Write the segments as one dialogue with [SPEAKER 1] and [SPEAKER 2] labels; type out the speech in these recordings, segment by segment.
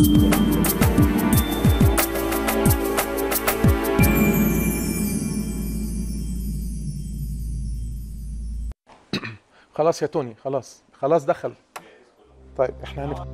[SPEAKER 1] خلاص يا توني خلاص خلاص دخل طيب احنا هنبقى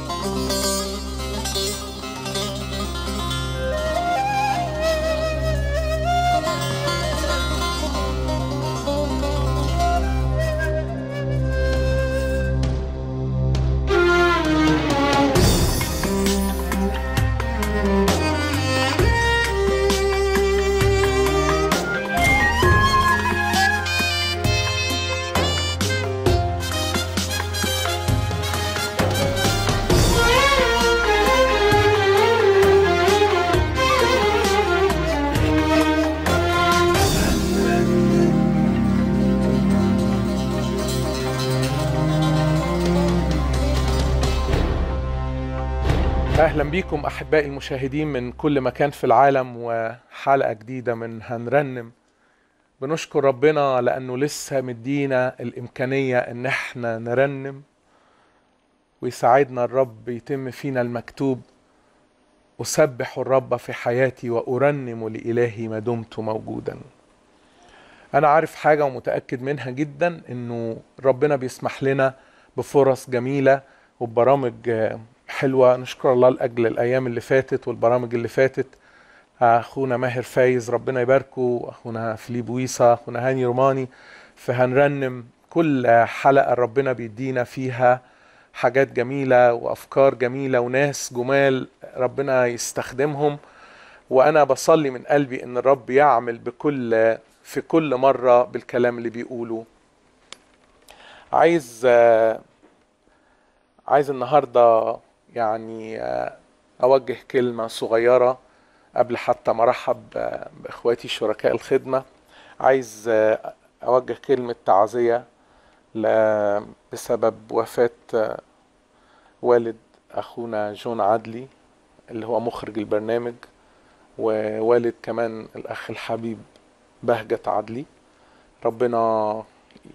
[SPEAKER 1] اهلا بيكم احبائي المشاهدين من كل مكان في العالم وحلقه جديده من هنرنم بنشكر ربنا لانه لسه مدينا الامكانيه ان احنا نرنم ويساعدنا الرب يتم فينا المكتوب اسبح الرب في حياتي وارنم لالهي ما دمت موجودا انا عارف حاجه ومتاكد منها جدا انه ربنا بيسمح لنا بفرص جميله وبرامج حلوه نشكر الله لاجل الايام اللي فاتت والبرامج اللي فاتت اخونا ماهر فايز ربنا يباركه اخونا فيليب ويسا اخونا هاني روماني فهنرنم كل حلقه ربنا بيدينا فيها حاجات جميله وافكار جميله وناس جمال ربنا يستخدمهم وانا بصلي من قلبي ان الرب يعمل بكل في كل مره بالكلام اللي بيقوله عايز عايز النهارده يعني اوجه كلمه صغيره قبل حتى ما ارحب باخواتي شركاء الخدمه عايز اوجه كلمه تعزيه بسبب وفاه والد اخونا جون عدلي اللي هو مخرج البرنامج ووالد كمان الاخ الحبيب بهجة عدلي ربنا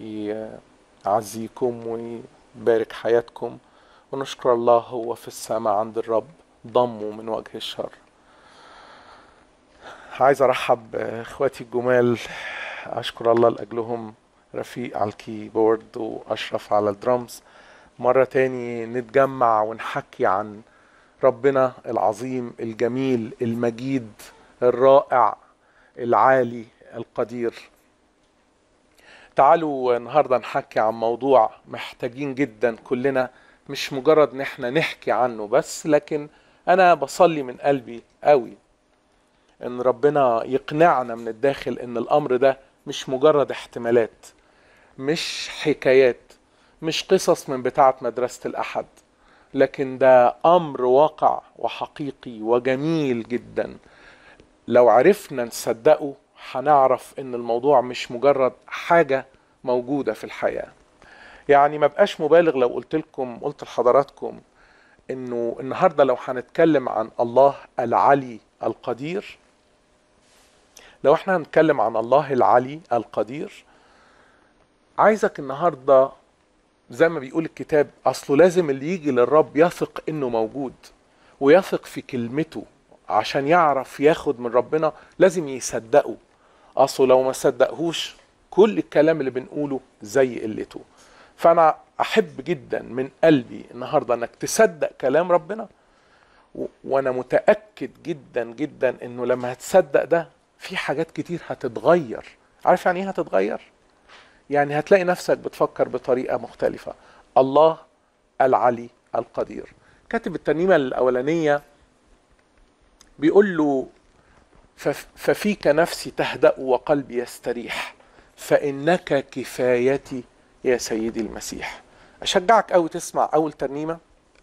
[SPEAKER 1] يعزيكم ويبارك حياتكم ونشكر الله هو في السماء عند الرب ضمه من وجه الشر عايز ارحب اخواتي الجمال اشكر الله لاجلهم رفيق على الكيبورد واشرف على الدرامز مرة تاني نتجمع ونحكي عن ربنا العظيم الجميل المجيد الرائع العالي القدير تعالوا النهارده نحكي عن موضوع محتاجين جدا كلنا مش مجرد ان احنا نحكي عنه بس لكن انا بصلي من قلبي قوي ان ربنا يقنعنا من الداخل ان الامر ده مش مجرد احتمالات مش حكايات مش قصص من بتاعة مدرسة الأحد لكن ده أمر واقع وحقيقي وجميل جدا لو عرفنا نصدقه هنعرف ان الموضوع مش مجرد حاجة موجودة في الحياة يعني ما بقاش مبالغ لو قلت لكم قلت لحضراتكم انه النهارده لو هنتكلم عن الله العلي القدير لو احنا هنتكلم عن الله العلي القدير عايزك النهارده زي ما بيقول الكتاب اصله لازم اللي يجي للرب يثق انه موجود ويثق في كلمته عشان يعرف ياخد من ربنا لازم يصدقه اصله لو ما صدقهوش كل الكلام اللي بنقوله زي قلته فانا احب جدا من قلبي النهارده انك تصدق كلام ربنا و... وانا متاكد جدا جدا انه لما هتصدق ده في حاجات كتير هتتغير عارف يعني ايه هتتغير يعني هتلاقي نفسك بتفكر بطريقه مختلفه الله العلي القدير كاتب الترنيمه الاولانيه بيقول له ففيك نفسي تهدأ وقلبي يستريح فإنك كفايتي يا سيدي المسيح أشجعك أوي تسمع أول ترنيمة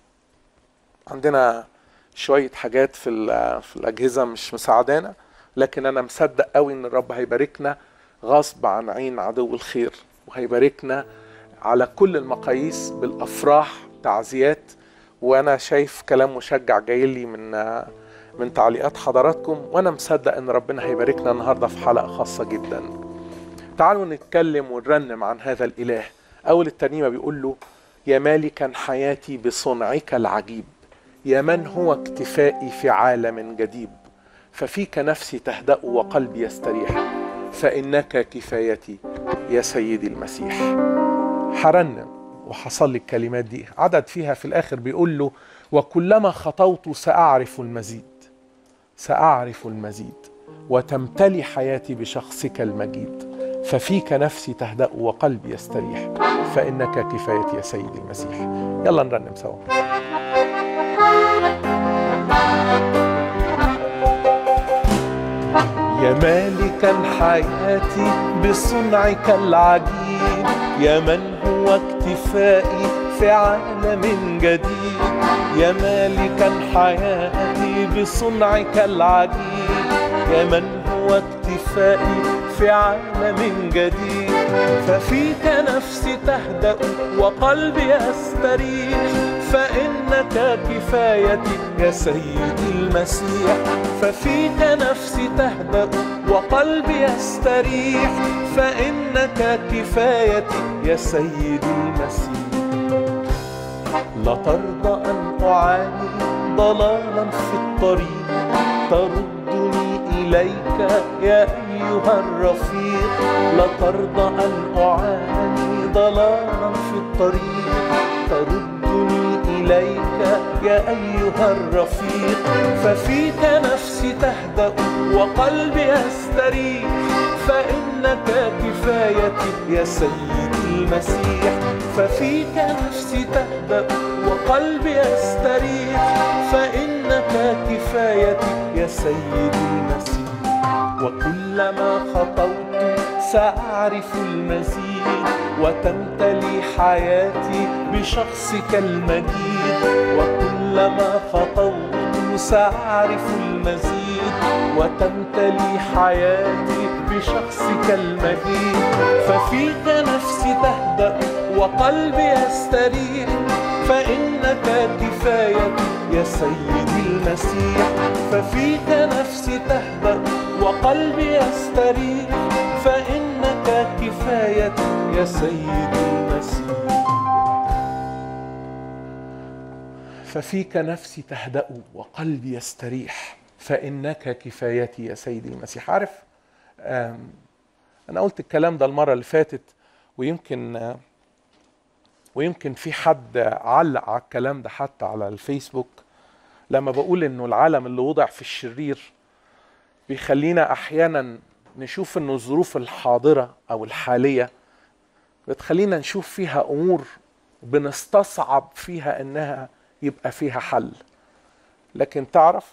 [SPEAKER 1] عندنا شوية حاجات في, في الأجهزة مش مساعدانا لكن أنا مصدق أوي إن الرب هيباركنا غصب عن عين عدو الخير وهيباركنا على كل المقاييس بالأفراح تعزيات وأنا شايف كلام مشجع جاي لي من من تعليقات حضراتكم وانا مصدق ان ربنا هيباركنا النهارده في حلقه خاصه جدا تعالوا نتكلم ونرنم عن هذا الاله اول الترنيمه بيقول له يا مالكا حياتي بصنعك العجيب يا من هو اكتفائي في عالم جديد ففيك نفسي تهدأ وقلبي يستريح فإنك كفايتي يا سيدي المسيح حرنم وحصل لي الكلمات دي عدد فيها في الآخر بيقول له وكلما خطوت سأعرف المزيد سأعرف المزيد وتمتلي حياتي بشخصك المجيد ففيك نفسي تهدأ وقلبي يستريح فإنك كفايتي يا سيدي المسيح يلا نرنم سوا يا مالك الحياة بصنعك العجيب يا من هو اكتفائي في عالم جديد يا مالك الحياة بصنعك العجيب يا من هو اكتفائي في عالم جديد ففيك نفسي تهدأ وقلبي يستريح فإنك كفايتي يا سيدي المسيح ففيك نفسي تهدأ وقلبي يستريح فإنك كفايتي يا سيدي المسيح لا ترضى أن أعاني ضلالا في الطريق تردني إليك يا أيها الرفيق لا ترضى أن أعاني ضلالا في الطريق تردني إليك يا أيها الرفيق ففيك نفسي تهدأ وقلبي يستريح فإنك كفايتي يا سيدي المسيح ففيك نفسي تهدأ وقلبي يستريح فإنك كفايتي يا سيدي المسيح وكلما خطوت سأعرف المزيد وتمتلي حياتي بشخصك المجيد وكلما خطوت سأعرف المزيد وتمتلي حياتي بشخصك المجيد ففيك نفسي تهدأ وقلبي يستريح فإنك كفايتي يا سيدي المسيح ففيك نفسي تهدأ وقلبي يستريح فإنك كفايتي يا سيدي المسيح ففيك نفسي تهدأ وقلبي يستريح فإنك كفايتي يا سيدي المسيح عارف أنا قلت الكلام ده المرة اللي فاتت ويمكن ويمكن في حد علق على الكلام ده حتى على الفيسبوك لما بقول انه العالم اللي وضع في الشرير بيخلينا احيانا نشوف انه الظروف الحاضره او الحاليه بتخلينا نشوف فيها امور بنستصعب فيها انها يبقى فيها حل لكن تعرف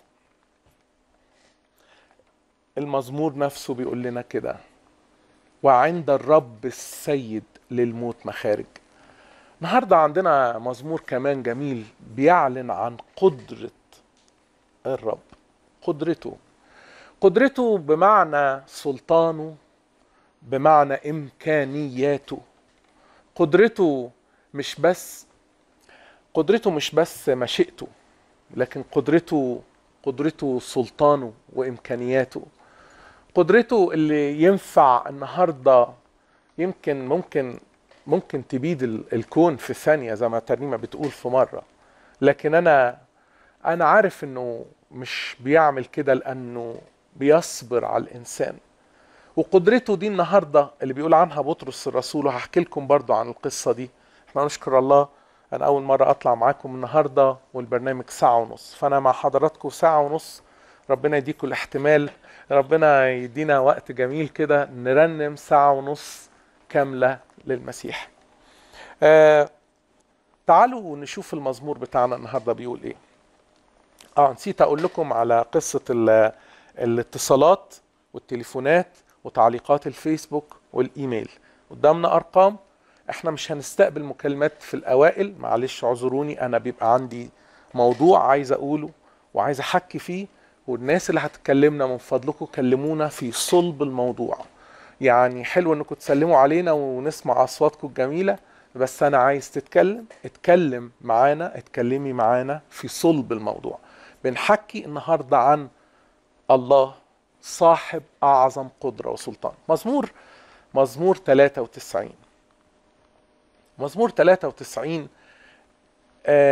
[SPEAKER 1] المزمور نفسه بيقول لنا كده وعند الرب السيد للموت مخارج النهارده عندنا مزمور كمان جميل بيعلن عن قدرة الرب قدرته قدرته بمعنى سلطانه بمعنى امكانياته قدرته مش بس قدرته مش بس مشيئته لكن قدرته قدرته سلطانه وامكانياته قدرته اللي ينفع النهارده يمكن ممكن ممكن تبيد الكون في ثانية زي ما ترنيمة بتقول في مرة لكن أنا أنا عارف إنه مش بيعمل كده لأنه بيصبر على الإنسان وقدرته دي النهاردة اللي بيقول عنها بطرس الرسول وهحكي لكم برضو عن القصة دي احنا نشكر الله أنا أول مرة أطلع معاكم النهاردة والبرنامج ساعة ونص فأنا مع حضراتكم ساعة ونص ربنا يديكم الاحتمال ربنا يدينا وقت جميل كده نرنم ساعة ونص كاملة للمسيح آه تعالوا نشوف المزمور بتاعنا النهاردة بيقول ايه اه نسيت اقول لكم على قصة الاتصالات والتليفونات وتعليقات الفيسبوك والايميل قدامنا ارقام احنا مش هنستقبل مكالمات في الاوائل معلش اعذروني انا بيبقى عندي موضوع عايز اقوله وعايز احكي فيه والناس اللي هتكلمنا من فضلكم كلمونا في صلب الموضوع يعني حلو انكم تسلموا علينا ونسمع اصواتكم الجميله بس انا عايز تتكلم اتكلم معانا اتكلمي معانا في صلب الموضوع بنحكي النهارده عن الله صاحب اعظم قدره وسلطان مزمور مزمور 93 مزمور 93 آه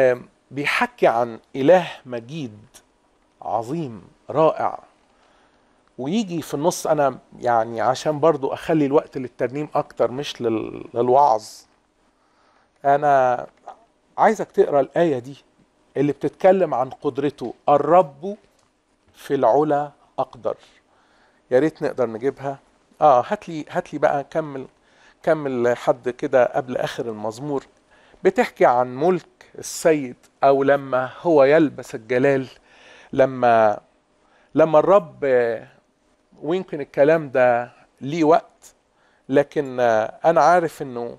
[SPEAKER 1] بيحكي عن اله مجيد عظيم رائع ويجي في النص انا يعني عشان برضو اخلي الوقت للترنيم اكتر مش لل- للوعظ انا عايزك تقرا الايه دي اللي بتتكلم عن قدرته الرب في العلا اقدر يا ريت نقدر نجيبها اه هات لي هات لي بقى كمل كمل حد كده قبل اخر المزمور بتحكي عن ملك السيد او لما هو يلبس الجلال لما لما الرب آه، ويمكن الكلام ده ليه وقت لكن آه، انا عارف انه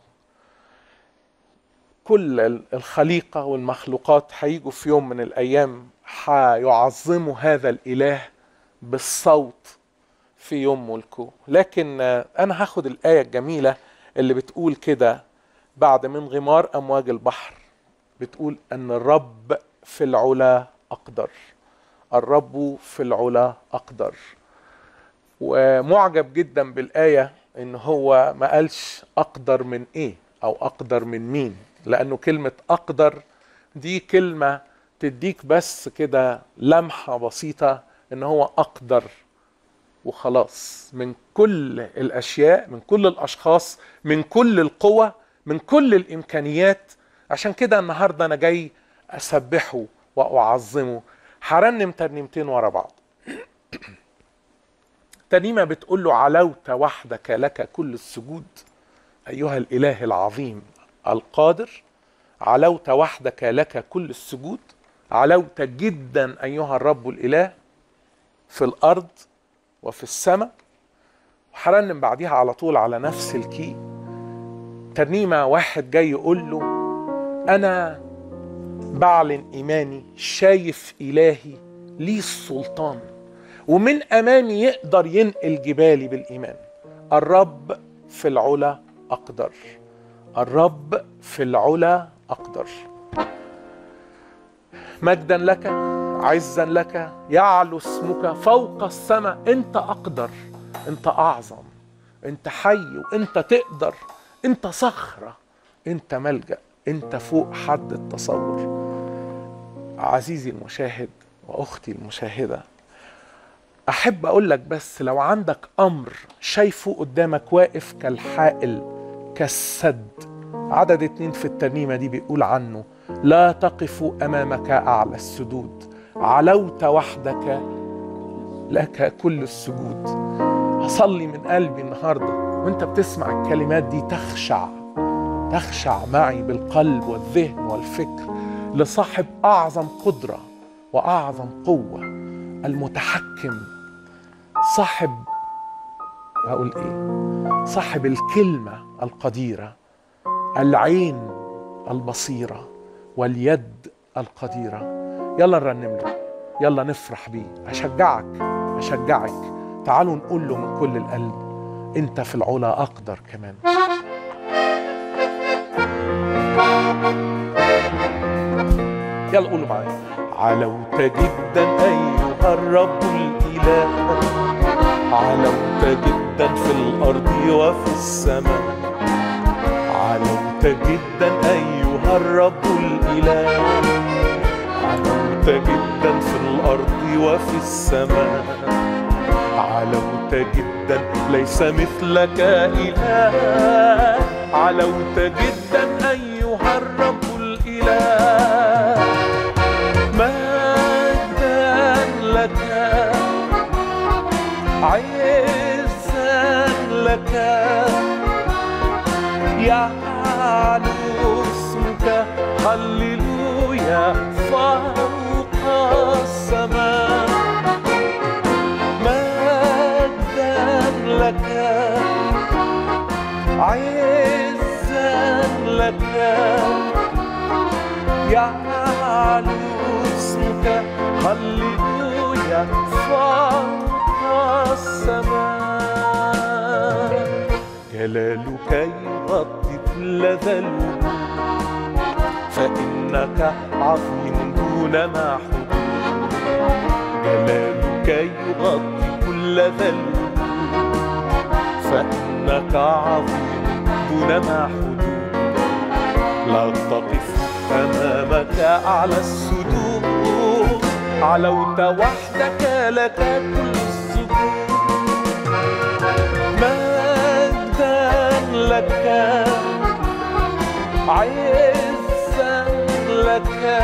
[SPEAKER 1] كل ال- الخليقة والمخلوقات هيجوا في يوم من الأيام هيعظموا هذا الإله بالصوت في يوم ملكه لكن آه، أنا هاخد الآية الجميلة اللي بتقول كده بعد من غمار أمواج البحر بتقول أن الرب في العلا أقدر الرب في العلا أقدر ومعجب جدا بالآية إن هو ما قالش أقدر من إيه أو أقدر من مين لأنه كلمة أقدر دي كلمة تديك بس كده لمحة بسيطة إن هو أقدر وخلاص من كل الأشياء من كل الأشخاص من كل القوى من كل الإمكانيات عشان كده النهاردة أنا جاي أسبحه وأعظمه هرنم ترنيمتين ورا بعض ترنيمة بتقول له علوت وحدك لك كل السجود أيها الإله العظيم القادر علوت وحدك لك كل السجود علوت جدا أيها الرب الإله في الأرض وفي السماء وحرنم بعديها على طول على نفس الكي ترنيمة واحد جاي يقول له أنا بعلن إيماني شايف إلهي ليه السلطان ومن أمامي يقدر ينقل جبالي بالإيمان الرب في العلا أقدر الرب في العلا أقدر مجدا لك عزا لك يعلو اسمك فوق السماء انت اقدر انت اعظم انت حي وانت تقدر انت صخره انت ملجا انت فوق حد التصور عزيزي المشاهد واختي المشاهده احب اقول لك بس لو عندك امر شايفه قدامك واقف كالحائل كالسد عدد اتنين في الترنيمه دي بيقول عنه لا تقف امامك اعلى السدود علوت وحدك لك كل السجود اصلي من قلبي النهارده وانت بتسمع الكلمات دي تخشع تخشع معي بالقلب والذهن والفكر لصاحب اعظم قدره واعظم قوه المتحكم صاحب هقول ايه صاحب الكلمه القديره العين البصيره واليد القديره يلا نرنم له يلا نفرح بيه اشجعك اشجعك تعالوا نقول له من كل القلب انت في العلا اقدر كمان يلا قولوا معايا علوت جدا ايها الرب الاله علوت جدا في الارض وفي السماء علوت جدا ايها الرب الاله علوت جدا في الارض وفي السماء علوت جدا ليس مثلك اله علوت جدا ايها الرب الاله مجدا لك عزا لك يعلو اسمك هللويا فوق السماء مجدا لك عزا لك يعلو اسمك هللويا فوق السماء جلالك يغطي كل ذا الوجود فإنك عظيم دون ما حدود جلالك يغطي كل ذا الوجود فإنك عظيم دون ما حدود لا تقف أمامك أعلى السدود علوت وحدك لك كل السجود مجدا لك عزا لك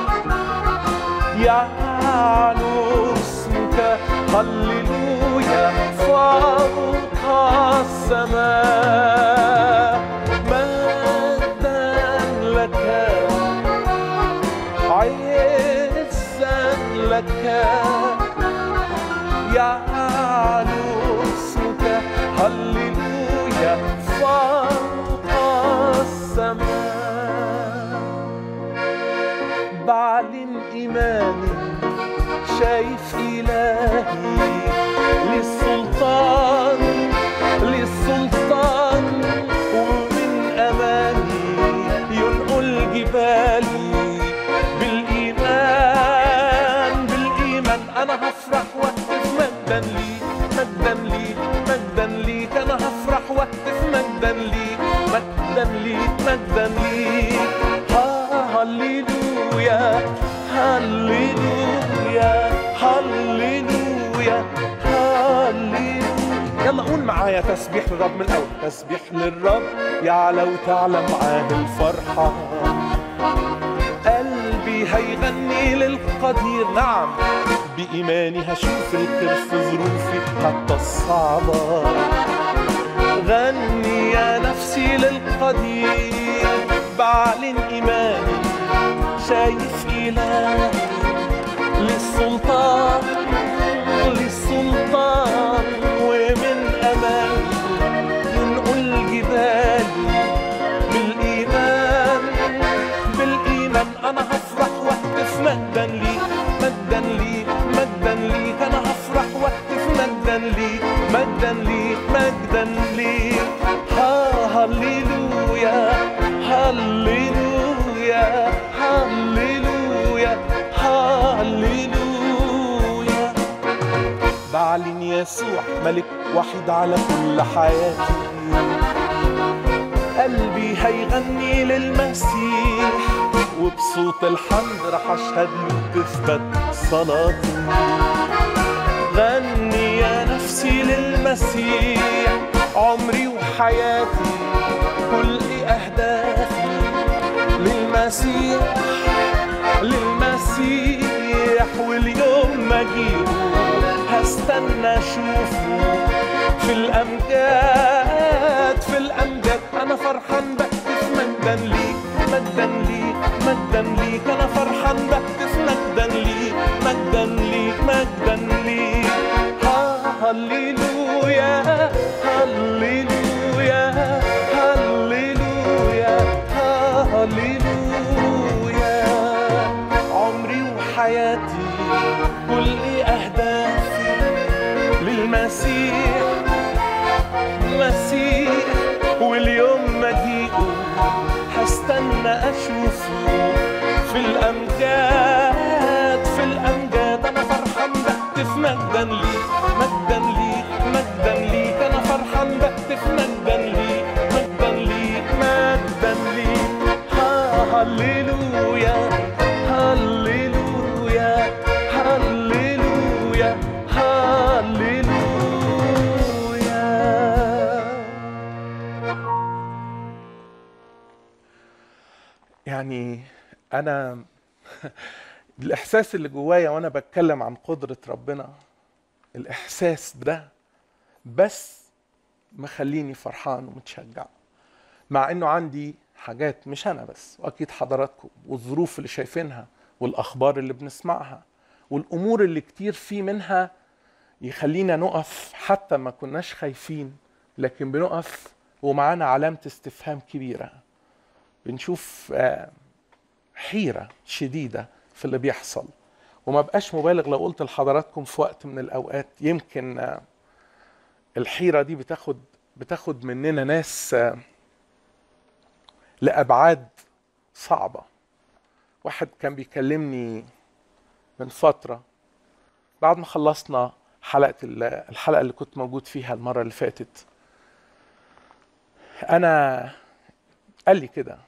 [SPEAKER 1] يعلو اسمك هللويا فوق السماء مجدا لك عزا لك يعلو اسمك هللويا فوق السماء بعلن إيماني شايف إلهي للسلطان للسلطان ومن أمامي ينقل جبالي بالإيمان بالإيمان أنا هفرح واهتف مجدا لي مجدا لي مجدا ليك أنا هفرح واهتف مجدا لي مجدا ليك مجدا ليك هللويا هللويا هللويا هللويا يلا قول معايا تسبيح للرب من الاول تسبيح للرب يعلى وتعلى معاه الفرحه قلبي هيغني للقدير نعم بإيماني هشوف الخير في ظروفي حتى الصعبة غني يا نفسي للقدير بعلن إيماني شايف إلهي للسلطان للسلطان ومن أمامي ينقل جبالي بالإيمان بالإيمان أنا هفرح واهتف مجدا لي مجدا لي مجدا ليك أنا هفرح واهتف مجدا لي مجدا لي مجدا لي ها هللويا هللويا هللويا هللويا بعلن يسوع ملك وحيد على كل حياتي قلبي هيغني للمسيح وبصوت الحمد رح اشهد له تثبت صلاتي غني يا نفسي للمسيح عمري وحياتي كل اهدافي للمسيح للمسيح واليوم ما اجيبه هستنى اشوفه في الامجاد في الامجاد انا فرحان بهتف مجدا ليك مجدا ليك مجدا ليك انا فرحان بهتف مجدا ليك مجدا ليك مجدا ليك هللويا هللويا هللويا هللويا عمري وحياتي كل اهدافي للمسيح مسيح واليوم مجيئه هستنى اشوفه في الامجاد في الامجاد انا فرحان بهتف مجدا ليك مجدا ليك مجدا ليك انا فرحان بهتف مجدا ليك مجدا ليك مجدا ليك ها- هللويا هللويا هللويا هللويا يعني انا الاحساس اللي جوايا وانا بتكلم عن قدرة ربنا الاحساس ده بس مخليني فرحان ومتشجع مع انه عندي حاجات مش انا بس واكيد حضراتكم والظروف اللي شايفينها والاخبار اللي بنسمعها والامور اللي كتير في منها يخلينا نقف حتى ما كناش خايفين لكن بنقف ومعانا علامة استفهام كبيرة بنشوف آه، حيرة شديدة في اللي بيحصل وما بقاش مبالغ لو قلت لحضراتكم في وقت من الأوقات يمكن آه، الحيرة دي بتاخد بتاخد مننا ناس آه، لأبعاد صعبة واحد كان بيكلمني من فترة بعد ما خلصنا حلقة ال- الحلقة اللي كنت موجود فيها المرة اللي فاتت أنا قال لي كده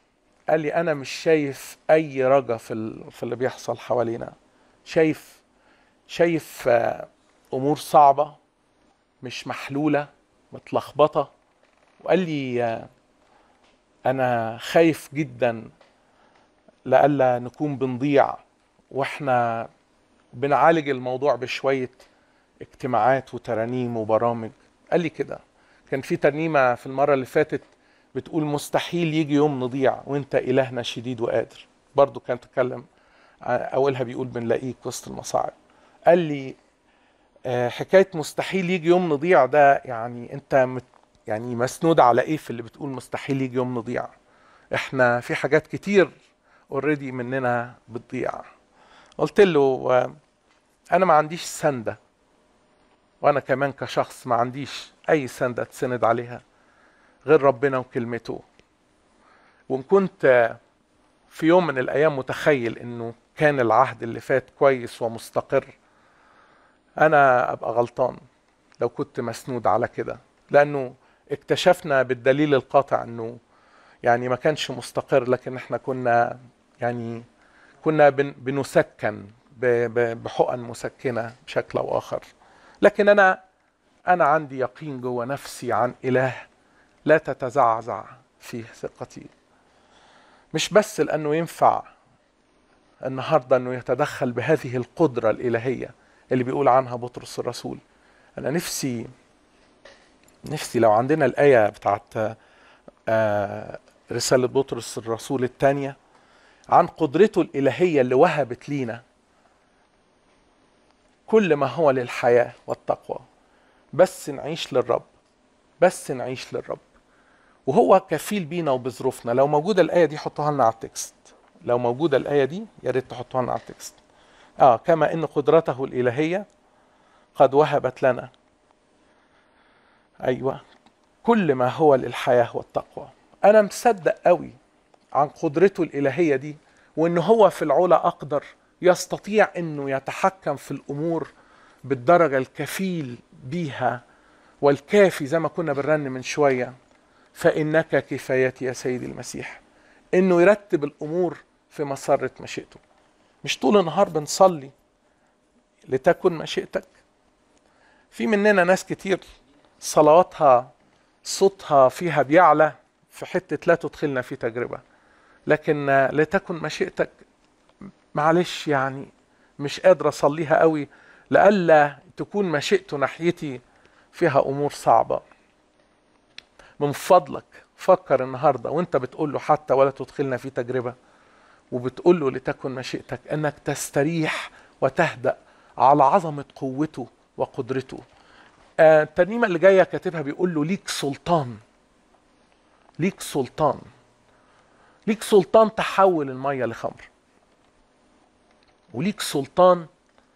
[SPEAKER 1] قال لي انا مش شايف اي رجا في ال- في اللي بيحصل حوالينا شايف شايف آه، امور صعبه مش محلوله متلخبطه وقال لي آه، انا خايف جدا لئلا نكون بنضيع واحنا بنعالج الموضوع بشويه اجتماعات وترانيم وبرامج قال لي كده كان في ترنيمه في المره اللي فاتت بتقول مستحيل يجي يوم نضيع وانت الهنا شديد وقادر برضو كان تكلم ع- اولها بيقول بنلاقيك وسط المصاعب قال لي آه، حكايه مستحيل يجي يوم نضيع ده يعني انت مت يعني مسنود على ايه في اللي بتقول مستحيل يجي يوم نضيع احنا في حاجات كتير اوريدي مننا بتضيع قلت له آه، انا ما عنديش سنده وانا كمان كشخص ما عنديش اي سنده تسند عليها غير ربنا وكلمته وان كنت آه، في يوم من الايام متخيل انه كان العهد اللي فات كويس ومستقر انا ابقى غلطان لو كنت مسنود على كده لانه اكتشفنا بالدليل القاطع انه يعني ما كانش مستقر لكن احنا كنا يعني كنا بن بنسكن ب- ب- بحقن مسكنه بشكل او اخر لكن انا انا عندي يقين جوه نفسي عن اله لا تتزعزع فيه ثقتي مش بس لانه ينفع النهارده انه يتدخل بهذه القدره الالهيه اللي بيقول عنها بطرس الرسول انا نفسي نفسي لو عندنا الايه بتاعت آه، رساله بطرس الرسول الثانيه عن قدرته الالهيه اللي وهبت لينا كل ما هو للحياه والتقوى بس نعيش للرب بس نعيش للرب وهو كفيل بينا وبظروفنا لو موجوده الايه دي حطوها لنا على التكست لو موجوده الايه دي يا ريت تحطوها لنا على التكست اه كما ان قدرته الالهيه قد وهبت لنا ايوه كل ما هو للحياه والتقوى انا مصدق قوي عن قدرته الالهيه دي وان هو في العلا اقدر يستطيع انه يتحكم في الامور بالدرجه الكفيل بيها والكافي زي ما كنا بنرن من شويه فانك كفايتي يا سيدي المسيح انه يرتب الامور في مسره مشيئته مش طول النهار بنصلي لتكن مشيئتك في مننا ناس كتير صلواتها صوتها فيها بيعلى في حته لا تدخلنا في تجربه لكن آه، لتكن مشيئتك معلش يعني مش قادر اصليها قوي لئلا تكون مشيئته ناحيتي فيها امور صعبه من فضلك فكر النهارده وانت بتقول له حتى ولا تدخلنا في تجربه وبتقول له لتكن مشيئتك انك تستريح وتهدأ على عظمه قوته وقدرته آه، الترنيمه اللي جايه كاتبها بيقول له ليك سلطان ليك سلطان ليك سلطان تحول الميه لخمر وليك سلطان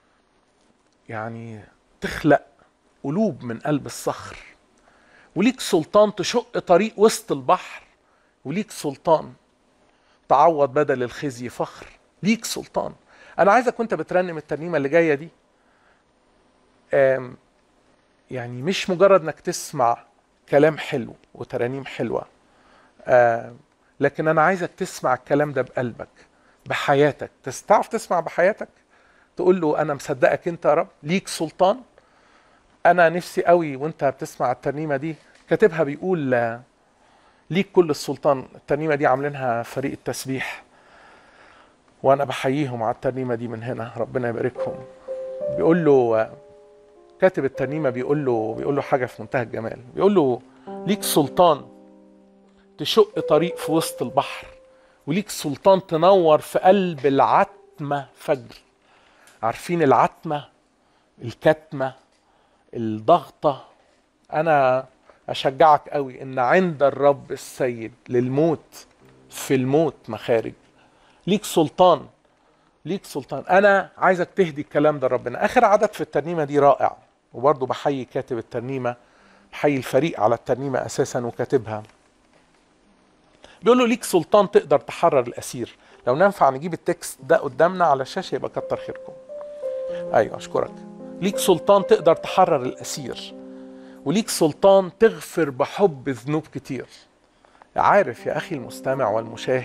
[SPEAKER 1] يعني تخلق قلوب من قلب الصخر وليك سلطان تشق طريق وسط البحر وليك سلطان تعوض بدل الخزي فخر ليك سلطان انا عايزك وانت بترنم الترنيمه اللي جايه دي آم، يعني مش مجرد انك تسمع كلام حلو وترانيم حلوه آم، لكن انا عايزك تسمع الكلام ده بقلبك بحياتك تس- تعرف تسمع بحياتك تقول له انا مصدقك انت يا رب ليك سلطان انا نفسي قوي وانت بتسمع الترنيمه دي كاتبها بيقول آه، ليك كل السلطان الترنيمه دي عاملينها فريق التسبيح وانا بحييهم على الترنيمه دي من هنا ربنا يباركهم بيقول له آه، كاتب الترنيمه بيقول له بيقول له حاجه في منتهى الجمال بيقول له ليك سلطان تشق طريق في وسط البحر وليك سلطان تنور في قلب العتمه فجر عارفين العتمه الكتمه الضغطه انا اشجعك قوي ان عند الرب السيد للموت في الموت مخارج ليك سلطان ليك سلطان انا عايزك تهدي الكلام ده لربنا اخر عدد في الترنيمه دي رائع وبرضه بحيي كاتب الترنيمه بحيي الفريق على الترنيمه اساسا وكاتبها بيقول له ليك سلطان تقدر تحرر الاسير لو ننفع نجيب التكست ده قدامنا على الشاشه يبقى كتر خيركم ايوه اشكرك ليك سلطان تقدر تحرر الاسير وليك سلطان تغفر بحب ذنوب كتير عارف يا اخي المستمع والمشاهد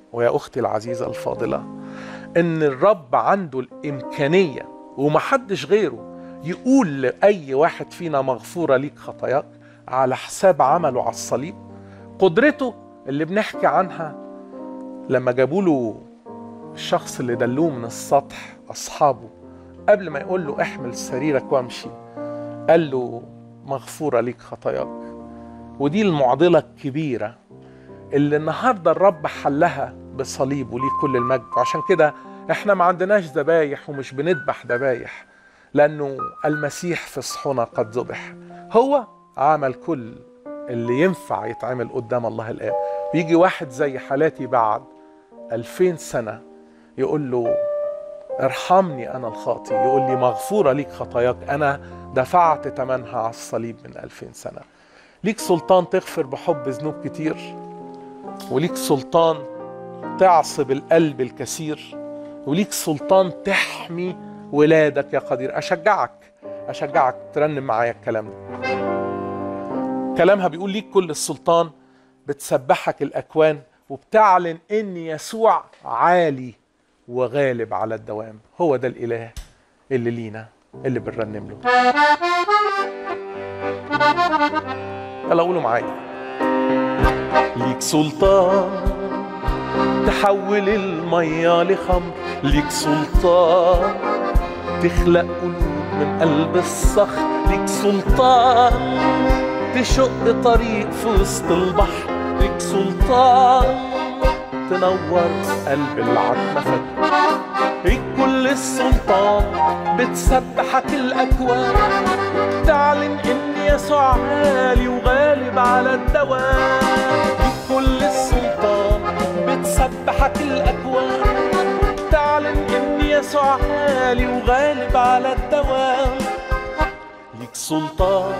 [SPEAKER 1] ويا اختي العزيزه الفاضله ان الرب عنده الامكانيه ومحدش غيره يقول لاي واحد فينا مغفوره ليك خطاياك على حساب عمله على الصليب قدرته اللي بنحكي عنها لما جابوا له الشخص اللي دلوه من السطح اصحابه قبل ما يقول له احمل سريرك وامشي قال له مغفوره ليك خطاياك ودي المعضله الكبيره اللي النهارده الرب حلها بصليبه ليه كل المجد وعشان كده احنا ما عندناش ذبايح ومش بنذبح ذبايح لانه المسيح في صحنا قد ذبح هو عمل كل اللي ينفع يتعمل قدام الله الاب بيجي واحد زي حالاتي بعد ألفين سنة يقول له ارحمني أنا الخاطي يقول لي مغفورة ليك خطاياك أنا دفعت ثمنها على الصليب من ألفين سنة ليك سلطان تغفر بحب ذنوب كتير وليك سلطان تعصب القلب الكثير وليك سلطان تحمي ولادك يا قدير أشجعك أشجعك ترنم معايا الكلام ده كلامها بيقول ليك كل السلطان بتسبحك الأكوان وبتعلن إن يسوع عالي وغالب على الدوام هو ده الإله اللي لينا اللي بنرنم له يلا قولوا معايا ليك سلطان تحول المية لخمر ليك سلطان تخلق قلوب من قلب الصخر ليك سلطان تشق طريق في وسط البحر ليك سلطان تنور قلب العتمة فجر ليك كل السلطان بتسبحك الأكوان تعلن إن يسوع عالي وغالب على الدوام ليك كل السلطان بتسبحك الأكوان تعلن إن يسوع عالي وغالب على الدوام ليك سلطان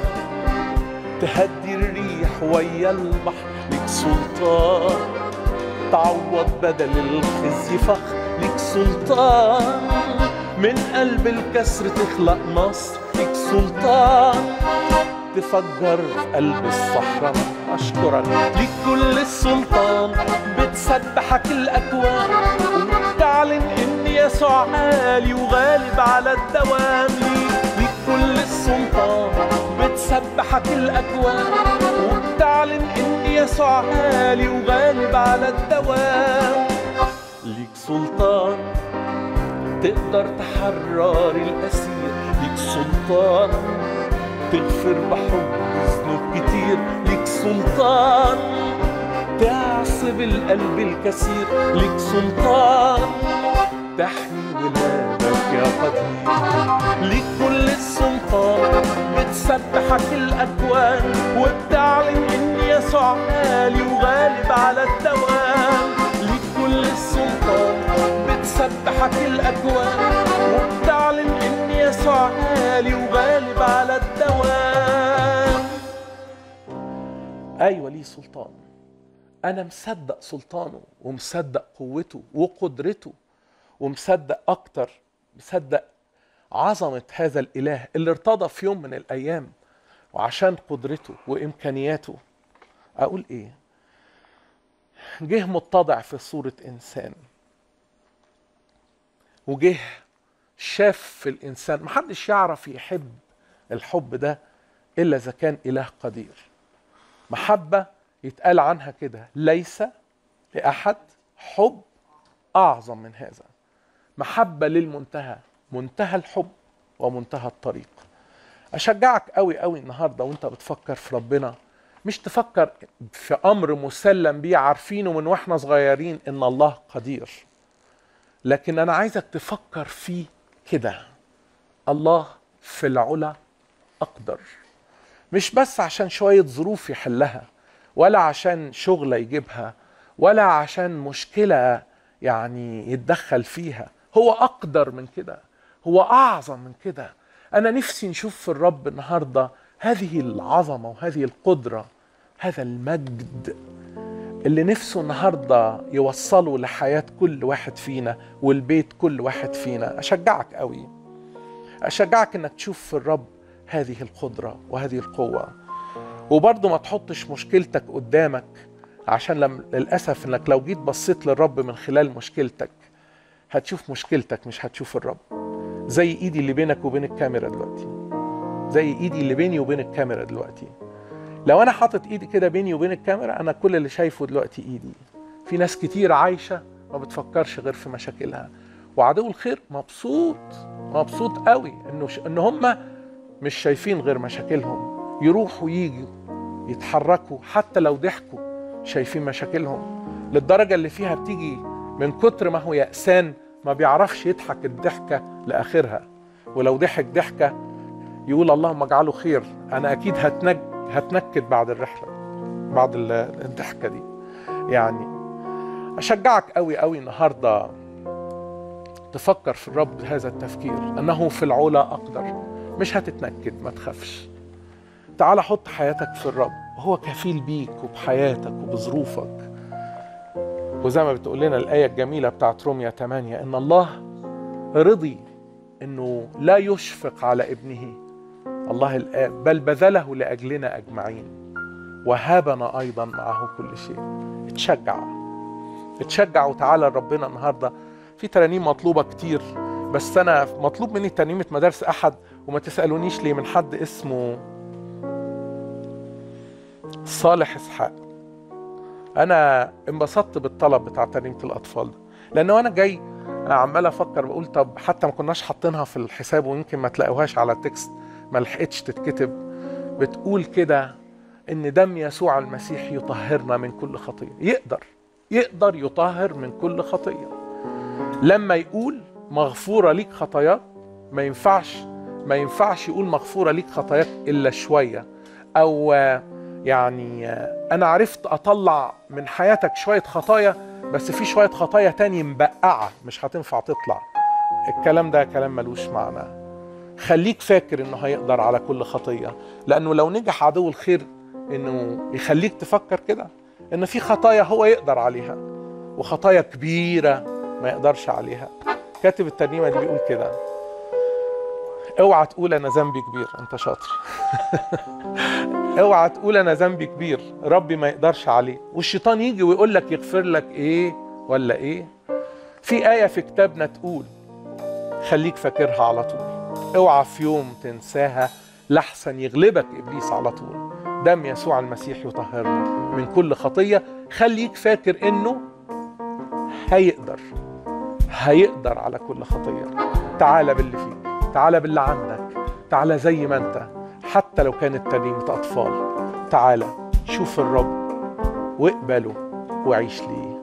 [SPEAKER 1] تهدي الريح ويا البحر ليك سلطان تعوض بدل الخزي فخر ليك سلطان من قلب الكسر تخلق نصر ليك سلطان تفجر في قلب الصحراء أشكرك ليك كل السلطان بتسبحك الأكوان وتعلن إن يسوع عالي وغالب على الدوام ليك ليك كل السلطان بتسبحك الأكوان وبتعلن إن يسوع عالي وغالب على الدوام ليك سلطان تقدر تحرر الأسير ليك سلطان تغفر بحب ذنوب كتير ليك سلطان تعصب القلب الكثير ليك سلطان تحمي ولادك يا قدير ليك كل السلطان بتسبحك الأكوان وبتعلن إن يسوع عالي وغالب على الدوام ليك كل السلطان بتسبحك الأكوان وبتعلن إن يسوع عالي وغالب على الدوام أيوة ليه سلطان أنا مصدق سلطانه ومصدق قوته وقدرته ومصدق أكتر مصدق عظمة هذا الإله اللي ارتضى في يوم من الأيام وعشان قدرته وإمكانياته أقول إيه جه متضع في صورة إنسان وجه شاف في الإنسان محدش يعرف يحب الحب ده إلا إذا كان إله قدير محبة يتقال عنها كده ليس لأحد حب أعظم من هذا محبة للمنتهى منتهى الحب ومنتهى الطريق أشجعك قوي قوي النهاردة وانت بتفكر في ربنا مش تفكر في أمر مسلم بيه عارفينه من واحنا صغيرين إن الله قدير لكن أنا عايزك تفكر فيه كده الله في العلا أقدر مش بس عشان شوية ظروف يحلها ولا عشان شغلة يجيبها ولا عشان مشكلة يعني يتدخل فيها هو أقدر من كده هو أعظم من كده أنا نفسي نشوف في الرب النهاردة هذه العظمة وهذه القدرة هذا المجد اللي نفسه النهاردة يوصله لحياة كل واحد فينا والبيت كل واحد فينا أشجعك قوي أشجعك أنك تشوف في الرب هذه القدرة وهذه القوة وبرضه ما تحطش مشكلتك قدامك عشان لم للاسف انك لو جيت بصيت للرب من خلال مشكلتك هتشوف مشكلتك مش هتشوف الرب زي ايدي اللي بينك وبين الكاميرا دلوقتي زي ايدي اللي بيني وبين الكاميرا دلوقتي لو انا حاطط ايدي كده بيني وبين الكاميرا انا كل اللي شايفه دلوقتي ايدي في ناس كتير عايشه ما بتفكرش غير في مشاكلها وعدو الخير مبسوط مبسوط قوي انه ش... ان هم مش شايفين غير مشاكلهم يروحوا ييجوا يتحركوا حتى لو ضحكوا شايفين مشاكلهم للدرجه اللي فيها بتيجي من كتر ما هو يأسان ما بيعرفش يضحك الضحكه لاخرها ولو ضحك ضحكه يقول اللهم اجعله خير انا اكيد هتنج هتنكد بعد الرحله بعد الضحكه دي يعني اشجعك قوي قوي النهارده تفكر في الرب هذا التفكير انه في العلا اقدر مش هتتنكد ما تخافش تعال حط حياتك في الرب هو كفيل بيك وبحياتك وبظروفك وزي ما بتقول لنا الآية الجميلة بتاعت روميا 8 إن الله رضي إنه لا يشفق على ابنه الله الآب بل بذله لأجلنا أجمعين وهبنا أيضا معه كل شيء اتشجع اتشجع وتعالى لربنا النهاردة في ترانيم مطلوبة كتير بس أنا مطلوب مني ترنيمة مدارس أحد وما تسألونيش ليه من حد اسمه صالح إسحاق أنا انبسطت بالطلب بتاع ترنيمة الأطفال ده لأنه أنا جاي عمال أفكر بقول طب حتى ما كناش حاطينها في الحساب ويمكن ما تلاقوهاش على التكست ما لحقتش تتكتب بتقول كده ان دم يسوع المسيح يطهرنا من كل خطيه يقدر يقدر يطهر من كل خطيه لما يقول مغفوره ليك خطاياك ما ينفعش ما ينفعش يقول مغفوره ليك خطاياك الا شويه او يعني انا عرفت اطلع من حياتك شويه خطايا بس في شويه خطايا تاني مبقعه مش هتنفع تطلع الكلام ده كلام ملوش معنى خليك فاكر انه هيقدر على كل خطيه لانه لو نجح عدو الخير انه يخليك تفكر كده ان في خطايا هو يقدر عليها وخطايا كبيره ما يقدرش عليها كاتب الترنيمه دي بيقول كده اوعى تقول انا ذنبي كبير انت شاطر اوعى تقول انا ذنبي كبير ربي ما يقدرش عليه والشيطان يجي ويقول لك يغفر لك ايه ولا ايه في ايه في كتابنا تقول خليك فاكرها على طول اوعى في يوم تنساها لحسن يغلبك ابليس على طول دم يسوع المسيح يطهرنا من كل خطيه خليك فاكر انه هيقدر هيقدر على كل خطيه تعالى باللي فيك تعالى باللي عندك تعالى زي ما انت حتى لو كانت ترنيمه اطفال تعالى شوف الرب واقبله وعيش ليه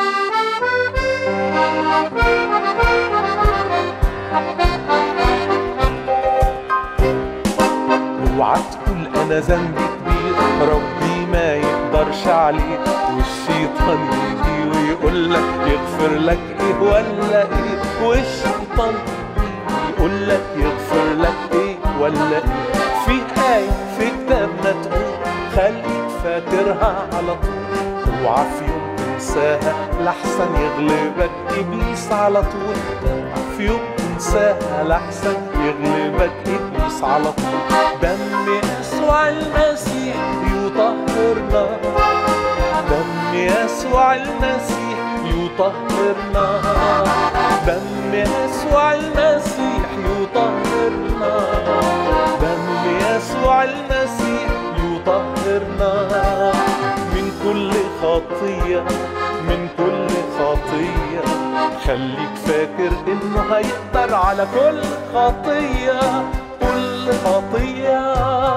[SPEAKER 1] اوعى تقول انا ذنبي كبير ربي ما يقدرش عليه والشيطان يجي ويقول لك يغفر لك ايه ولا ايه والشيطان يقول لك يغفر لك ايه ولا ايه في آية في كتابنا تقول خليك فاكرها على طول اوعى في يوم تنساها لحسن يغلبك ابليس على طول اوعى في يوم تنساها لحسن يغلبك ابليس على طول دم يسوع المسيح يطهرنا دم يسوع المسيح يطهرنا دم يسوع المسيح يطهرنا دم يسوع المسيح يطهرنا من كل خطية من كل خطية خليك فاكر انه هيقدر على كل خطية كل خطية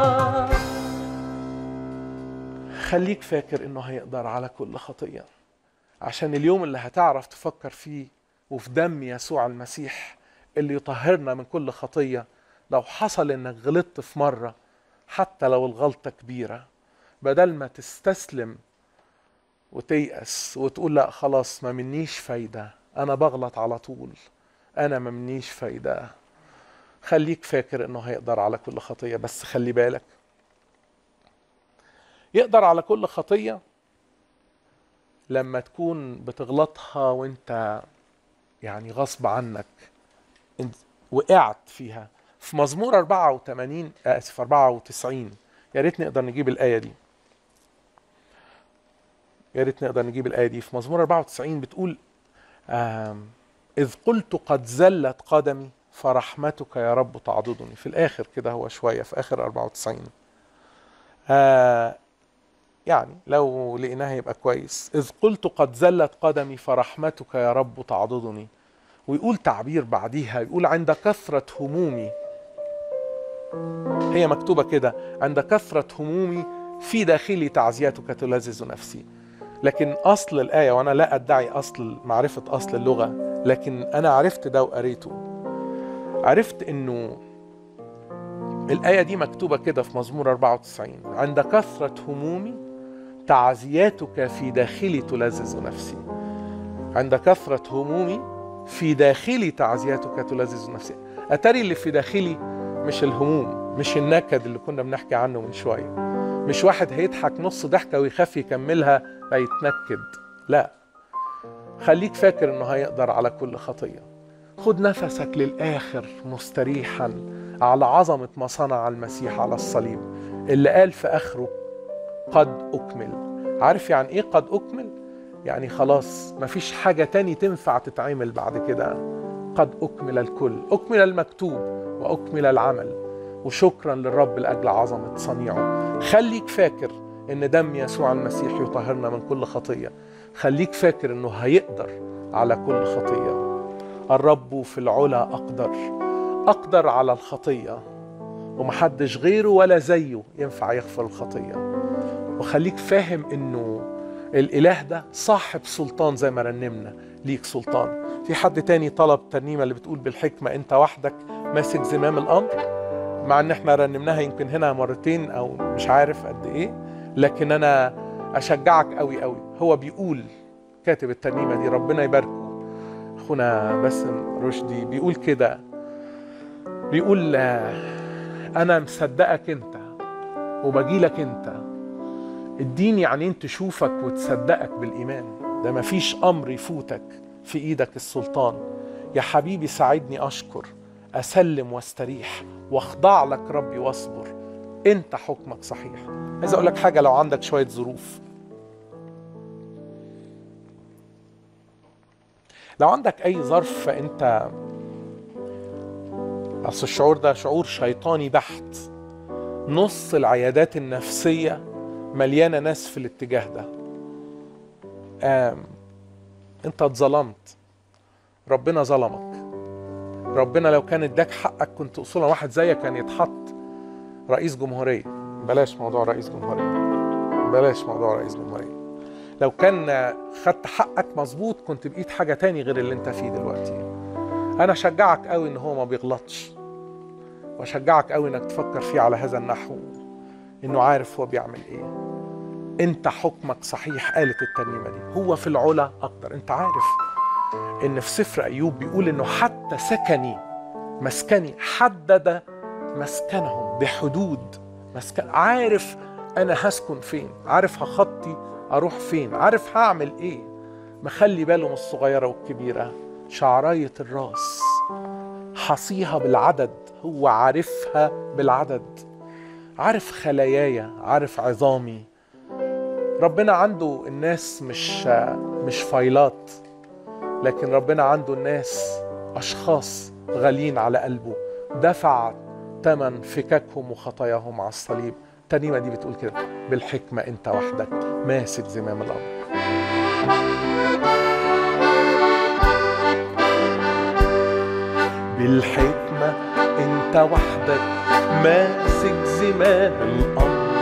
[SPEAKER 1] خليك فاكر انه هيقدر على كل خطية عشان اليوم اللي هتعرف تفكر فيه وفي دم يسوع المسيح اللي يطهرنا من كل خطية لو حصل انك غلطت في مرة حتى لو الغلطة كبيرة بدل ما تستسلم وتيأس وتقول لا خلاص ما منيش فايدة أنا بغلط على طول أنا ما منيش فايدة خليك فاكر إنه هيقدر على كل خطية بس خلي بالك يقدر على كل خطية لما تكون بتغلطها وانت يعني غصب عنك انت وقعت فيها في مزمور 84 اسف 94 يا ريت نقدر نجيب الآية دي يا ريت نقدر نجيب الآية دي في مزمور 94 بتقول إذ قلت قد زلت قدمي فرحمتك يا رب تعضدني في الآخر كده هو شوية في آخر 94 آه يعني لو لقيناها يبقى كويس إذ قلت قد زلت قدمي فرحمتك يا رب تعضدني ويقول تعبير بعديها يقول عند كثرة همومي هي مكتوبة كده عند كثرة همومي في داخلي تعزيتك تلذذ نفسي لكن أصل الآية وأنا لا أدعي أصل معرفة أصل اللغة لكن أنا عرفت ده وقريته عرفت إنه الآية دي مكتوبة كده في مزمور 94 عند كثرة همومي تعزياتك في داخلي تلذذ نفسي عند كثرة همومي في داخلي تعزياتك تلذذ نفسي أتري اللي في داخلي مش الهموم مش النكد اللي كنا بنحكي عنه من شوية مش واحد هيضحك نص ضحكة ويخاف يكملها فيتنكد لا خليك فاكر انه هيقدر على كل خطية خد نفسك للآخر مستريحا على عظمة ما صنع المسيح على الصليب اللي قال في آخره قد أكمل عارف يعني إيه قد أكمل؟ يعني خلاص مفيش حاجة تاني تنفع تتعمل بعد كده قد أكمل الكل أكمل المكتوب وأكمل العمل وشكرا للرب لأجل عظمة صنيعه خليك فاكر إن دم يسوع المسيح يطهرنا من كل خطية خليك فاكر إنه هيقدر على كل خطية الرب في العلا أقدر أقدر على الخطية ومحدش غيره ولا زيه ينفع يغفر الخطية وخليك فاهم إنه الإله ده صاحب سلطان زي ما رنمنا ليك سلطان في حد تاني طلب ترنيمة اللي بتقول بالحكمة أنت وحدك ماسك زمام الأمر مع ان احنا رنمناها يمكن هنا مرتين او مش عارف قد ايه لكن انا اشجعك قوي قوي هو بيقول كاتب الترنيمه دي ربنا يباركه اخونا باسم رشدي بيقول كده بيقول انا مصدقك انت وبجيلك انت اديني عينين تشوفك وتصدقك بالايمان ده مفيش امر يفوتك في ايدك السلطان يا حبيبي ساعدني اشكر اسلم واستريح واخضع لك ربي واصبر انت حكمك صحيح عايز اقول لك حاجه لو عندك شويه ظروف لو عندك اي ظرف فانت اصل الشعور ده شعور شيطاني بحت نص العيادات النفسيه مليانه ناس في الاتجاه ده آم. انت اتظلمت ربنا ظلمك ربنا لو كان اداك حقك كنت اصولا واحد زيك كان يتحط رئيس جمهوريه بلاش موضوع رئيس جمهوريه بلاش موضوع رئيس جمهوريه لو كان خدت حقك مظبوط كنت بقيت حاجه تاني غير اللي انت فيه دلوقتي انا اشجعك قوي ان هو ما بيغلطش واشجعك قوي انك تفكر فيه على هذا النحو انه عارف هو بيعمل ايه انت حكمك صحيح قالت الترنيمه دي هو في العلا اقدر انت عارف ان في سفر ايوب بيقول انه حتى سكني مسكني حدد مسكنهم بحدود مسكن عارف انا هسكن فين عارف هخطي اروح فين عارف هعمل ايه مخلي باله من الصغيره والكبيره شعرايه الراس حصيها بالعدد هو عارفها بالعدد عارف خلاياي عارف عظامي ربنا عنده الناس مش مش فايلات لكن ربنا عنده الناس اشخاص غاليين على قلبه دفع ثمن فكاكهم وخطاياهم على الصليب الترنيمه دي بتقول كده بالحكمه انت وحدك ماسك زمام الامر بالحكمه انت وحدك ماسك زمام الامر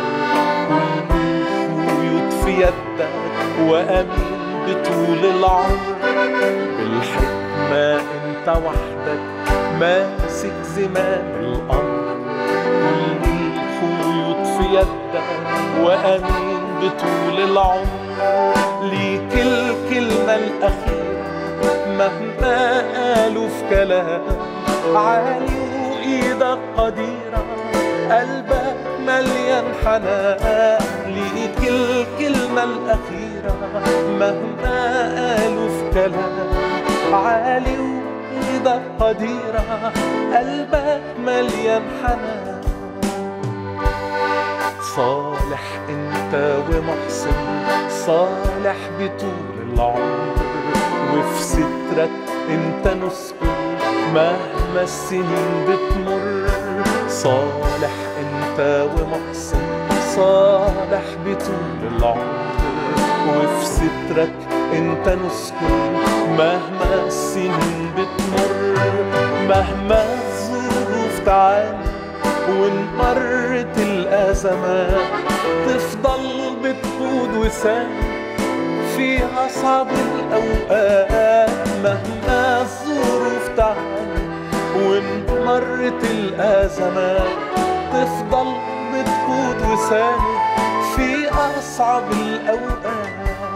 [SPEAKER 1] خيوط في يدك وامين بطول العمر بالحكمة انت وحدك ماسك زمام الأمر كل الخيوط في يدك وأمين بطول العمر ليك الكلمة الأخيرة مهما قالوا في كلام عالي وإيدك قديرة قلبك مليان حنان ليك الكلمة الأخيرة مهما قالوا في كلام عالي وإيدك قديرة قلبك مليان حنان صالح انت ومحسن صالح بطول العمر وفي سترك انت نسكن مهما السنين بتمر صالح انت ومحسن صالح بطول العمر وفي سترك انت نسكن مهما السنين بتمر مهما الظروف تعاني وان مرت الازمات تفضل بتقود وسام في اصعب الاوقات مهما الظروف تعاني وان مرت الازمات تفضل بتقود وسام في اصعب الاوقات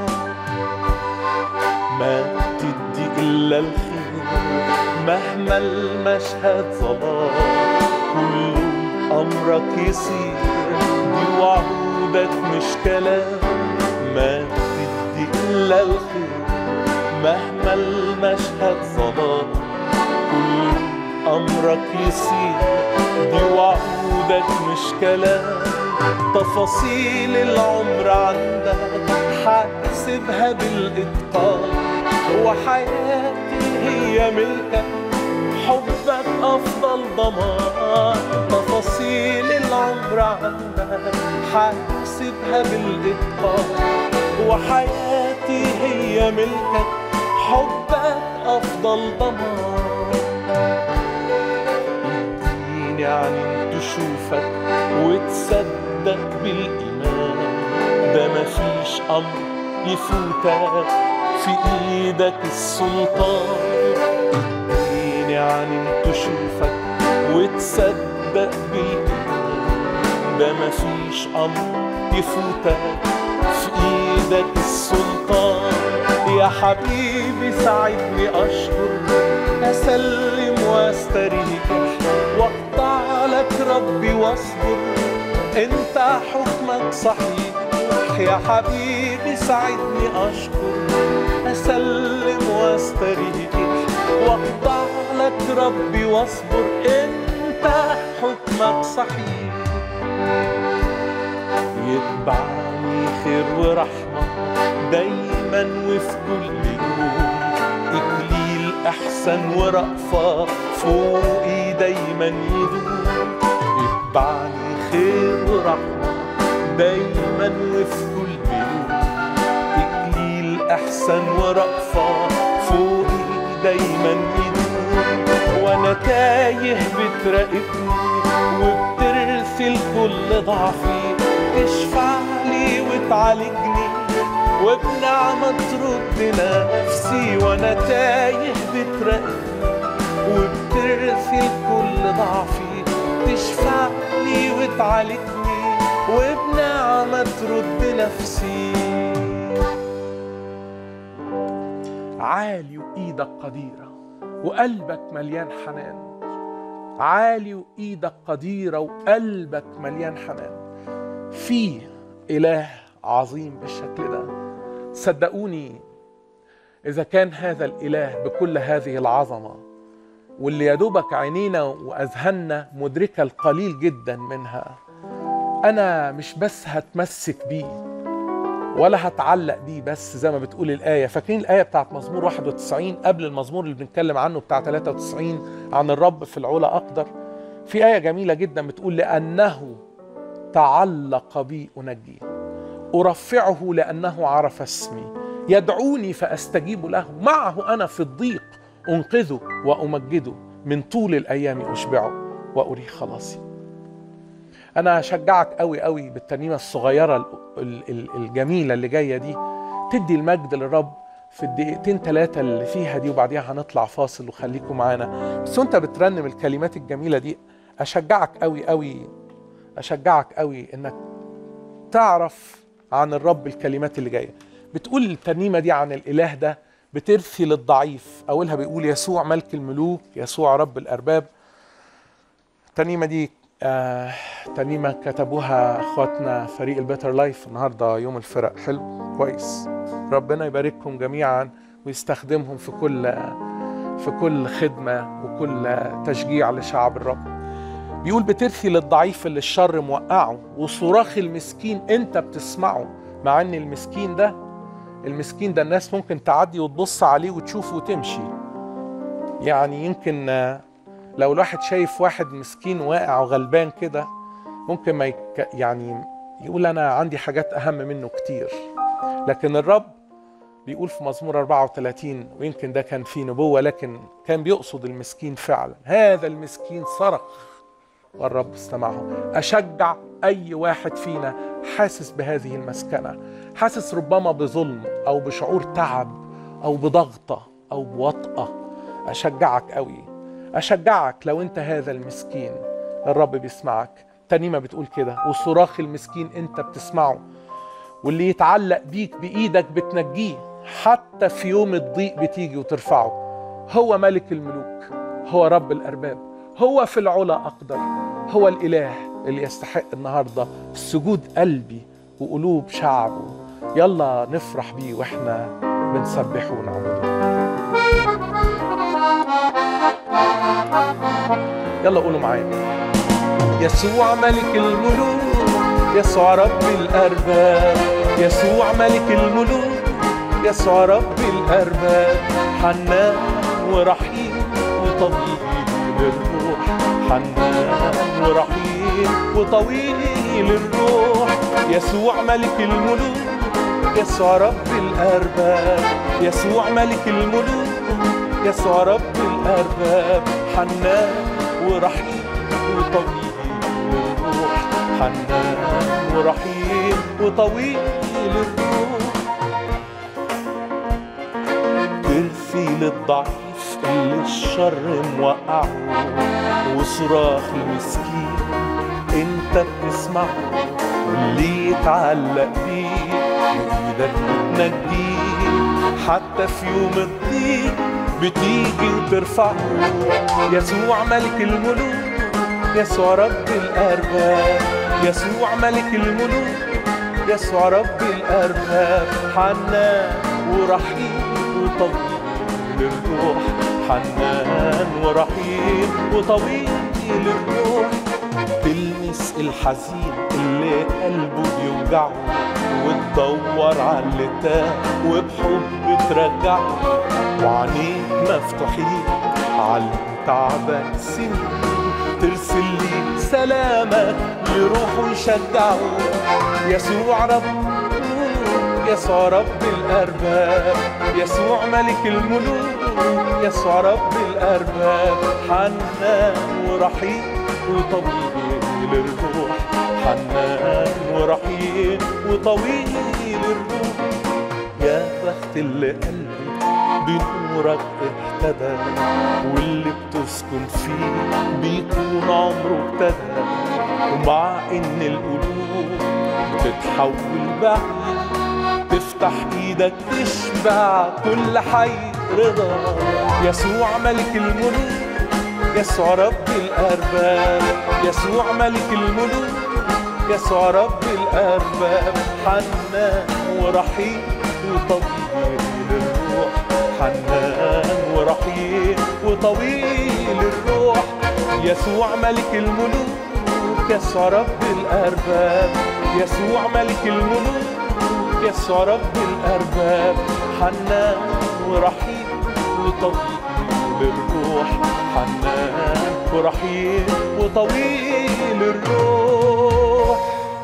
[SPEAKER 1] ما تدي الا الخير مهما المشهد ظلام كله امرك يصير دي وعودك مش كلام ما تدي الا الخير مهما المشهد ظلام كله امرك يصير دي وعودك مش كلام تفاصيل العمر عندك حاسبها بالاتقان وحياتي هي ملكك حبك افضل ضمان تفاصيل العمر عندك حاسبها بالاتقان وحياتي هي ملكك حبك افضل ضمان اديني عن تشوفك وتصدق بالايمان ده مفيش امر يفوتك في ايدك السلطان اديني عن تشوفك وتصدق بالايمان ده مفيش امر يفوتك في ايدك السلطان يا حبيبي ساعدني اشكر اسلم واستريح واقطع لك ربي واصبر انت حكمك صحيح يا حبيبي ساعدني اشكر اسلم واستريح واخضع لك ربي واصبر انت حكمك صحيح يتبعني خير ورحمة دايما وفي كل يوم إكليل أحسن ورأفة فوقي دايما يدوم يتبعني خير ورحمة دايما وفي كل يوم إكليل أحسن ورأفة فوقي دايما يدوم وأنا تايه بتراقبني وبترسل كل ضعفي تشفع لي وتعالجني وبنعمة ترد نفسي وأنا تايه بتراقبني وبترسل كل ضعفي تشفع لي وتعالجني وبنعمة ترد نفسي عالي وإيدك قديرة وقلبك مليان حنان عالي وإيدك قديرة وقلبك مليان حنان في إله عظيم بالشكل ده صدقوني إذا كان هذا الإله بكل هذه العظمة واللي يدوبك عينينا وأذهاننا مدركة القليل جدا منها أنا مش بس هتمسك بيه ولا هتعلق بيه بس زي ما بتقول الآية فاكرين الآية بتاعت مزمور 91 قبل المزمور اللي بنتكلم عنه بتاع 93 عن الرب في العلا أقدر في آية جميلة جدا بتقول لأنه تعلق بي أنجيه أرفعه لأنه عرف اسمي يدعوني فأستجيب له معه أنا في الضيق أنقذه وأمجده من طول الأيام أشبعه وأريه خلاصي أنا أشجعك قوي قوي بالترنيمة الصغيرة الجميلة اللي جاية دي تدي المجد للرب في الدقيقتين ثلاثة اللي فيها دي وبعديها هنطلع فاصل وخليكم معانا بس وانت بترنم الكلمات الجميلة دي أشجعك قوي قوي أشجعك قوي إنك تعرف عن الرب الكلمات اللي جاية بتقول الترنيمة دي عن الإله ده بترثي للضعيف أولها بيقول يسوع ملك الملوك يسوع رب الأرباب الترنيمة دي آه ترنيمة كتبوها اخواتنا فريق البيتر لايف النهارده يوم الفرق حلو كويس ربنا يباركهم جميعا ويستخدمهم في كل في كل خدمة وكل تشجيع لشعب الرب بيقول بترثي للضعيف اللي الشر موقعه وصراخ المسكين انت بتسمعه مع ان المسكين ده المسكين ده الناس ممكن تعدي وتبص عليه وتشوفه وتمشي يعني يمكن آه، لو الواحد شايف واحد مسكين واقع وغلبان كده ممكن ما يك يعني يقول انا عندي حاجات اهم منه كتير لكن الرب بيقول في مزمور 34 ويمكن ده كان فيه نبوة لكن كان بيقصد المسكين فعلا هذا المسكين صرخ والرب استمعه أشجع أي واحد فينا حاسس بهذه المسكنة حاسس ربما بظلم أو بشعور تعب أو بضغطة أو بوطأة أشجعك قوي أشجعك لو أنت هذا المسكين الرب بيسمعك ترنيمة بتقول كده وصراخ المسكين أنت بتسمعه واللي يتعلق بيك بإيدك بتنجيه حتى في يوم الضيق بتيجي وترفعه هو ملك الملوك هو رب الأرباب هو في العلا أقدر هو الإله اللي يستحق النهاردة سجود قلبي وقلوب شعبه يلا نفرح بيه واحنا بنسبحه ونعبده يلا قولوا معايا يسوع ملك الملوك يسوع رب الأرباب يسوع ملك الملوك يسوع رب الأرباب حنان ورحيم وطبيب للروح حنان ورحيم وطويل الروح يسوع ملك الملوك يسوع رب الأرباب يسوع ملك الملوك يسوع رب الأرباب حنان ورحيم وطويل الروح حنان ورحيم وطويل الروح ترثي للضعيف اللي الشر موقعه وصراخ المسكين انت بتسمعه واللي يتعلق بيه بايدك بتنجيه حتى في يوم الضيق بتيجي وترفعه يسوع ملك الملوك يسوع رب الأرباب يسوع ملك الملوك يسوع رب الأرباب حنان ورحيم وطويل الروح حنان ورحيم وطويل الروح تلمس الحزين اللي قلبه بيوجعه وتدور على اللي تاه وبحب ترجعه وعينيك مفتوحين على تعبان سنين ترسل لي سلامك يروح ويشجعه يسوع رب يسوع رب الأرباب يسوع ملك الملوك يسوع رب الأرباب حنان ورحيم وطويل الروح حنان ورحيم وطويل الروح يا بخت اللي قلبي بنورك اهتدى واللي بتسكن فيه بيكون عمره ابتدى ومع ان القلوب بتتحول بعيد تفتح ايدك تشبع كل حي رضا يسوع ملك الملوك يسوع رب الارباب يسوع ملك الملوك يسوع رب الارباب حنان ورحيم وطويل الروح حنان ورحيم وطويل الروح يسوع ملك الملوك يسوع رب الارباب يسوع ملك الملوك يسوع رب الارباب حنان ورحيم وطويل الروح حنان ورحيم وطويل الروح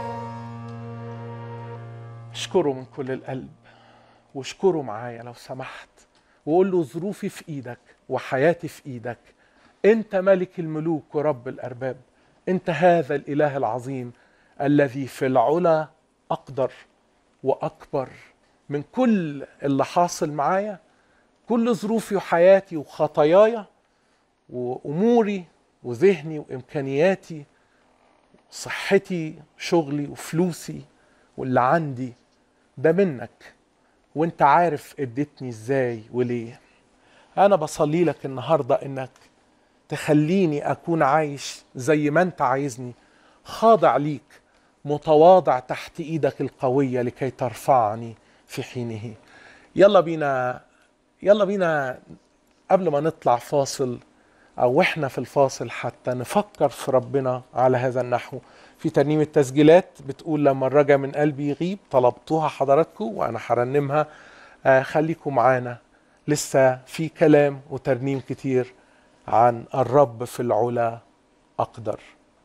[SPEAKER 1] اشكره من كل القلب واشكره معايا لو سمحت وقول له ظروفي في ايدك وحياتي في ايدك انت ملك الملوك ورب الارباب انت هذا الاله العظيم الذي في العلا اقدر واكبر من كل اللي حاصل معايا كل ظروفي وحياتي وخطاياي واموري وذهني وامكانياتي صحتي شغلي وفلوسي واللي عندي ده منك وانت عارف اديتني ازاي وليه انا بصلي لك النهارده انك تخليني اكون عايش زي ما انت عايزني خاضع ليك متواضع تحت ايدك القويه لكي ترفعني في حينه يلا بينا يلا بينا قبل ما نطلع فاصل او احنا في الفاصل حتى نفكر في ربنا على هذا النحو في ترنيم التسجيلات بتقول لما الرجا من قلبي يغيب طلبتوها حضراتكم وانا هرنمها آه خليكم معانا لسه في كلام وترنيم كتير عن الرب في العلا اقدر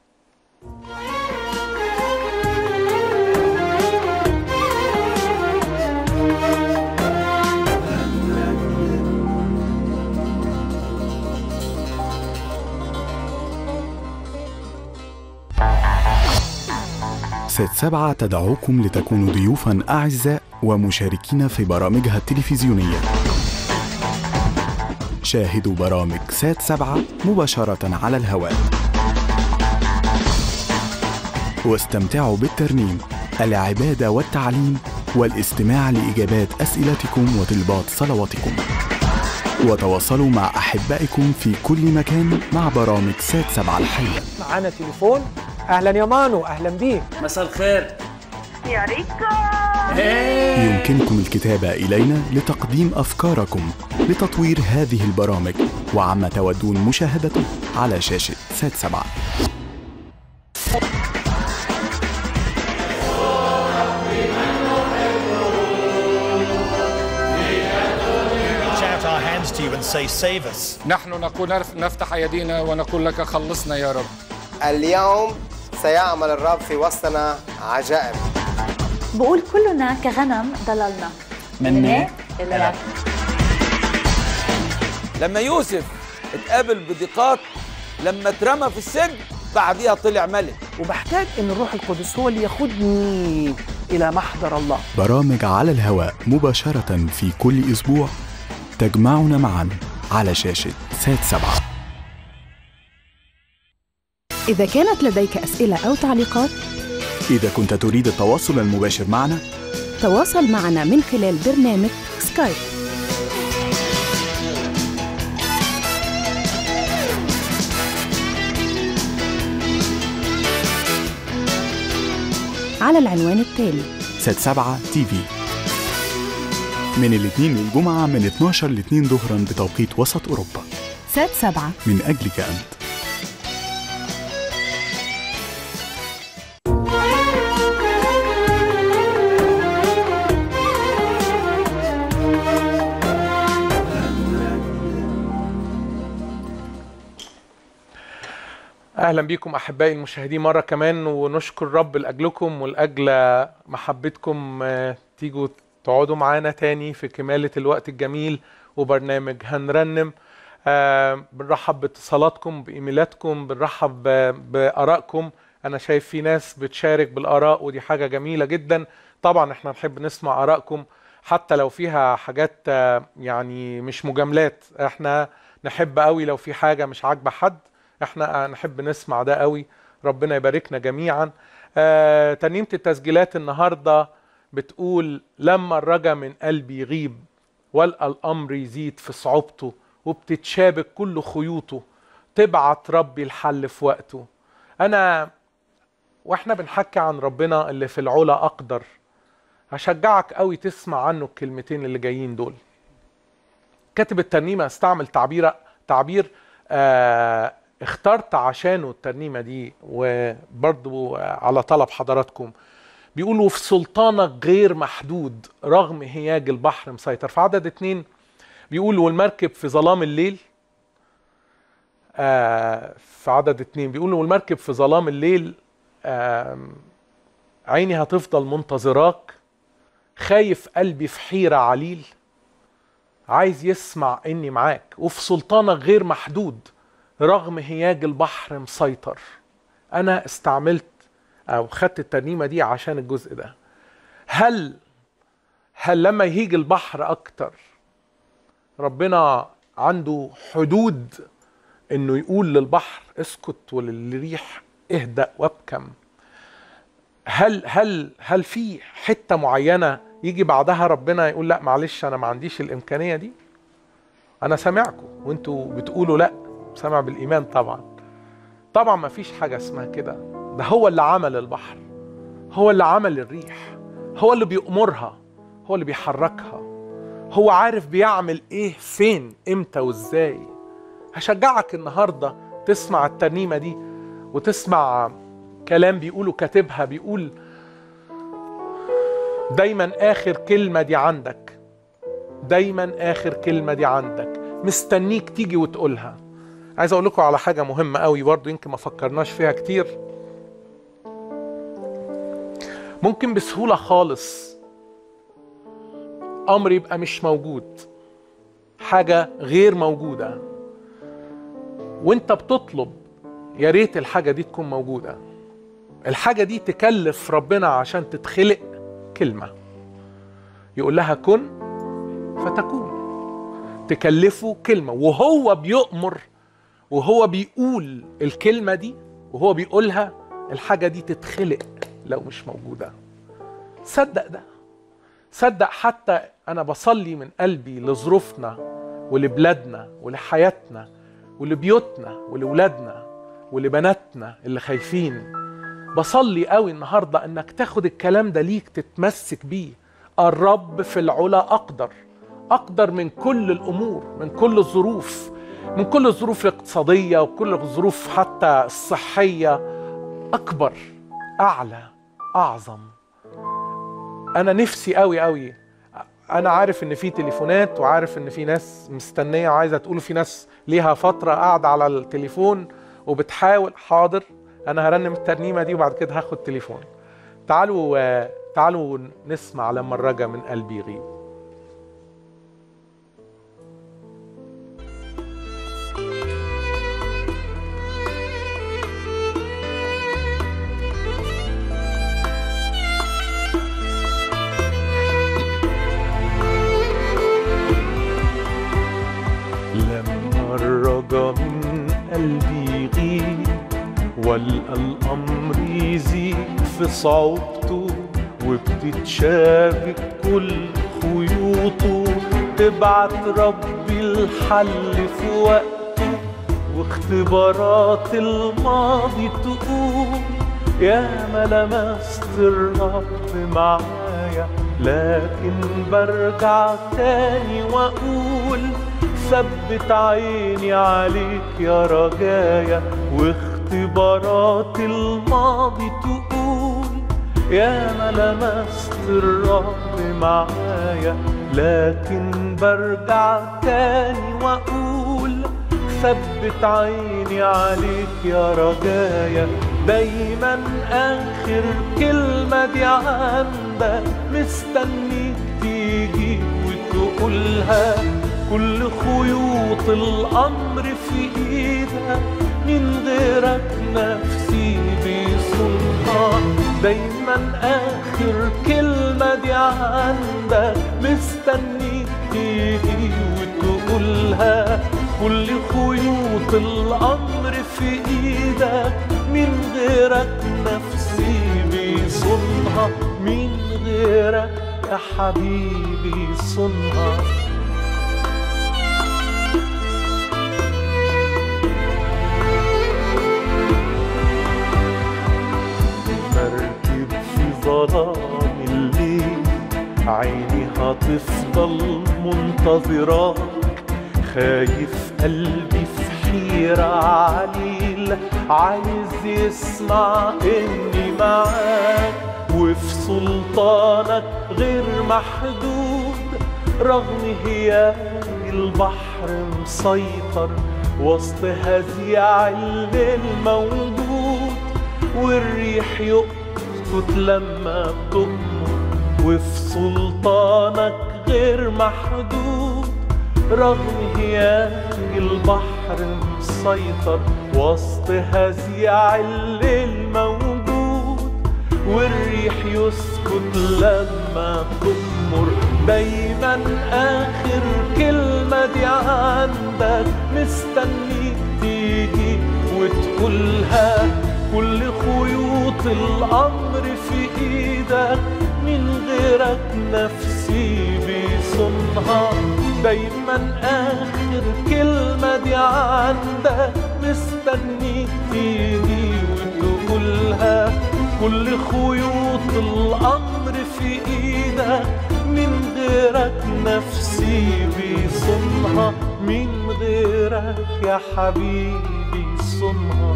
[SPEAKER 2] ست سبعة تدعوكم لتكونوا ضيوفا أعزاء ومشاركين في برامجها التلفزيونية شاهدوا برامج سات سبعة مباشرة على الهواء واستمتعوا بالترنيم العبادة والتعليم والاستماع لإجابات أسئلتكم وطلبات صلواتكم وتواصلوا مع أحبائكم في كل مكان مع برامج سات سبعة الحية
[SPEAKER 3] معانا تليفون اهلا يا مانو اهلا بيك
[SPEAKER 4] مساء الخير
[SPEAKER 5] يا ريكو
[SPEAKER 2] يمكنكم الكتابة إلينا لتقديم أفكاركم لتطوير هذه البرامج وعما تودون مشاهدته على شاشة سات سبعة
[SPEAKER 6] reach out our hands to you and say, Save us.
[SPEAKER 7] نحن نقول نرف- نفتح أيدينا ونقول لك خلصنا يا رب
[SPEAKER 8] اليوم سيعمل الرب في وسطنا عجائب
[SPEAKER 9] بقول كلنا كغنم ضللنا من هيك إلى هيك.
[SPEAKER 4] لما يوسف اتقابل بضيقات لما اترمى في السجن بعديها طلع ملك
[SPEAKER 3] وبحتاج ان الروح القدس هو اللي ياخدني الى محضر الله
[SPEAKER 2] برامج على الهواء مباشرة في كل أسبوع تجمعنا معا على شاشة سات سبعة
[SPEAKER 10] إذا كانت لديك أسئلة أو تعليقات
[SPEAKER 2] إذا كنت تريد التواصل المباشر معنا
[SPEAKER 10] تواصل معنا من خلال برنامج سكايب على العنوان التالي
[SPEAKER 2] سات سبعة تي في من الاثنين للجمعة من 12 ل 2 ظهرا بتوقيت وسط أوروبا
[SPEAKER 10] سات سبعة
[SPEAKER 2] من أجلك أنت
[SPEAKER 1] اهلا بيكم احبائي المشاهدين مره كمان ونشكر رب لاجلكم ولاجل محبتكم آه، تيجوا تقعدوا معانا تاني في كماله الوقت الجميل وبرنامج هنرنم آه، بنرحب باتصالاتكم بايميلاتكم بنرحب ب- بارائكم انا شايف في ناس بتشارك بالاراء ودي حاجه جميله جدا طبعا احنا نحب نسمع ارائكم حتى لو فيها حاجات آه، يعني مش مجاملات احنا نحب قوي لو في حاجه مش عاجبه حد احنا نحب نسمع ده قوي ربنا يباركنا جميعا آه ترنيمة التسجيلات النهاردة بتقول لما الرجا من قلبي يغيب والقى الامر يزيد في صعوبته وبتتشابك كل خيوطه تبعت ربي الحل في وقته انا واحنا بنحكي عن ربنا اللي في العلا اقدر هشجعك قوي تسمع عنه الكلمتين اللي جايين دول كاتب الترنيمه استعمل تعبير تعبير آه اخترت عشانه الترنيمه دي وبرضو على طلب حضراتكم بيقولوا في سلطانك غير محدود رغم هياج البحر مسيطر في عدد اتنين بيقول والمركب في ظلام الليل آه في عدد اتنين بيقول والمركب في ظلام الليل آه عيني هتفضل منتظراك خايف قلبي في حيرة عليل عايز يسمع اني معاك وفي سلطانك غير محدود رغم هياج البحر مسيطر انا استعملت او خدت الترنيمه دي عشان الجزء ده هل هل لما يهيج البحر اكتر ربنا عنده حدود انه يقول للبحر اسكت وللريح اهدأ وابكم هل هل هل في حته معينه يجي بعدها ربنا يقول لا معلش انا ما عنديش الامكانيه دي انا سامعكم وانتوا بتقولوا لا سامع بالايمان طبعا طبعا ما فيش حاجه اسمها كده ده هو اللي عمل البحر هو اللي عمل الريح هو اللي بيأمرها هو اللي بيحركها هو عارف بيعمل ايه فين امتى وازاي هشجعك النهارده تسمع الترنيمه دي وتسمع كلام بيقوله كاتبها بيقول دايما اخر كلمه دي عندك دايما اخر كلمه دي عندك مستنيك تيجي وتقولها عايز اقول لكم على حاجه مهمه قوي برضو يمكن ما فكرناش فيها كتير ممكن بسهوله خالص امر يبقى مش موجود حاجه غير موجوده وانت بتطلب يا ريت الحاجه دي تكون موجوده الحاجه دي تكلف ربنا عشان تتخلق كلمه يقول لها كن فتكون تكلفه كلمه وهو بيؤمر وهو بيقول الكلمه دي وهو بيقولها الحاجه دي تتخلق لو مش موجوده صدق ده صدق حتى انا بصلي من قلبي لظروفنا ولبلادنا ولحياتنا ولبيوتنا ولولادنا ولبناتنا اللي خايفين بصلي قوي النهارده انك تاخد الكلام ده ليك تتمسك بيه الرب في العلا اقدر اقدر من كل الامور من كل الظروف من كل الظروف الاقتصاديه وكل الظروف حتى الصحيه اكبر اعلى اعظم انا نفسي قوي قوي انا عارف ان في تليفونات وعارف ان في ناس مستنيه وعايزه تقول في ناس ليها فتره قاعده على التليفون وبتحاول حاضر انا هرنم الترنيمه دي وبعد كده هاخد تليفون تعالوا آه، تعالوا نسمع لما الرجا من قلبي يغيب لما الرجا من قلبي يغيب والقى الامر يزيد في صعوبته وبتتشابك كل خيوطه تبعت ربي الحل في وقته واختبارات الماضي تقول يا ما لمست الرب معايا لكن برجع تاني واقول ثبت عيني عليك يا رجايا واختبارات الماضي تقول يا ما لمست الرب معايا لكن برجع تاني واقول ثبت عيني عليك يا رجايا دايما اخر كلمة دي عندك مستنيك تيجي وتقولها كل خيوط الامر في ايدك من غيرك نفسي بيصونها دايما اخر كلمة دي عندك مستنيك تيجي وتقولها كل خيوط الامر في ايدك من غيرك نفسي بيصونها من غيرك يا حبيبي صنها مركب في ظلام الليل عيني هتفضل منتظراك خايف قلبي في حيرة عليل عايز يسمع اني معاك وفي سلطانك غير محدود رغم هياج البحر مسيطر وسط هزيع الليل موجود والريح يسكت لما بتؤمر وفي سلطانك غير محدود رغم هياج البحر مسيطر وسط هزيع الليل موجود والريح يسكت لما تؤمر دايما اخر كلمة دي عندك مستنيك تيجي وتقولها كل خيوط الامر في ايدك من غيرك نفسي بيصونها دايما اخر كلمة دي عندك مستنيك تيجي وتقولها كل خيوط الامر في ايدك من غيرك نفسي بيصونها مين غيرك يا حبيبي صنها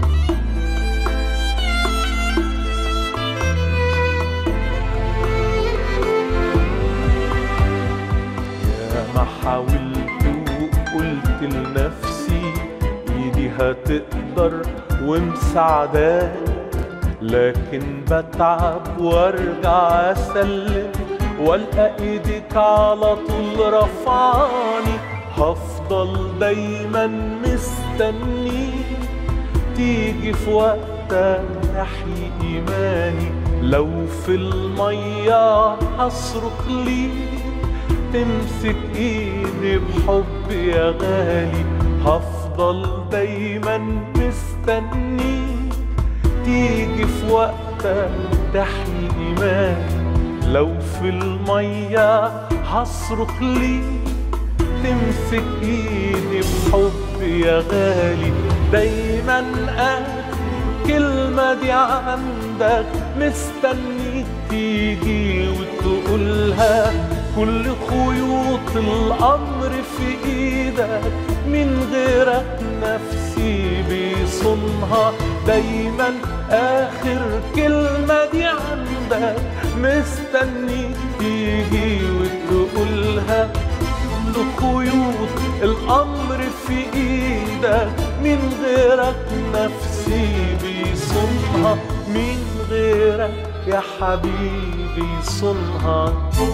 [SPEAKER 1] يا ما حاولت وقلت لنفسي ايدي هتقدر ومساعداني لكن بتعب وارجع اسلم والقى ايدك على طول رفعاني هفضل دايما مستنيك تيجي في وقتك تحيي ايماني لو في الميه هصرخ ليك تمسك ايدي بحب يا غالي هفضل دايما مستنيك تيجي في وقتك تحيي ايماني لو في الميه هصرخ ليك تمسك ايدي بحب يا غالي دايما اخر كلمة دي عندك مستنيك تيجي وتقولها كل خيوط الامر في ايدك من غيرك نفسي بيصونها دايما اخر كلمة دي عندك مستنيك تيجي وتقولها كل خيوط الامر في ايدك من غيرك نفسي بيصونها من غيرك يا حبيبي صنها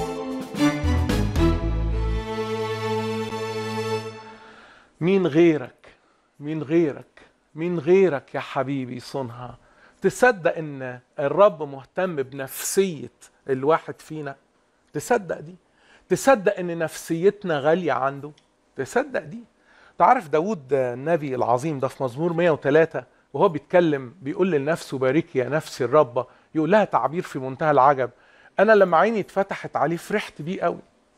[SPEAKER 1] مين غيرك مين غيرك مين غيرك يا حبيبي صنها تصدق ان الرب مهتم بنفسية الواحد فينا تصدق دي تصدق ان نفسيتنا غالية عنده تصدق دي تعرف داود النبي العظيم ده في مزمور 103 وهو بيتكلم بيقول لنفسه باركي يا نفسي الرب يقول لها تعبير في منتهى العجب انا لما عيني اتفتحت عليه فرحت بيه قوي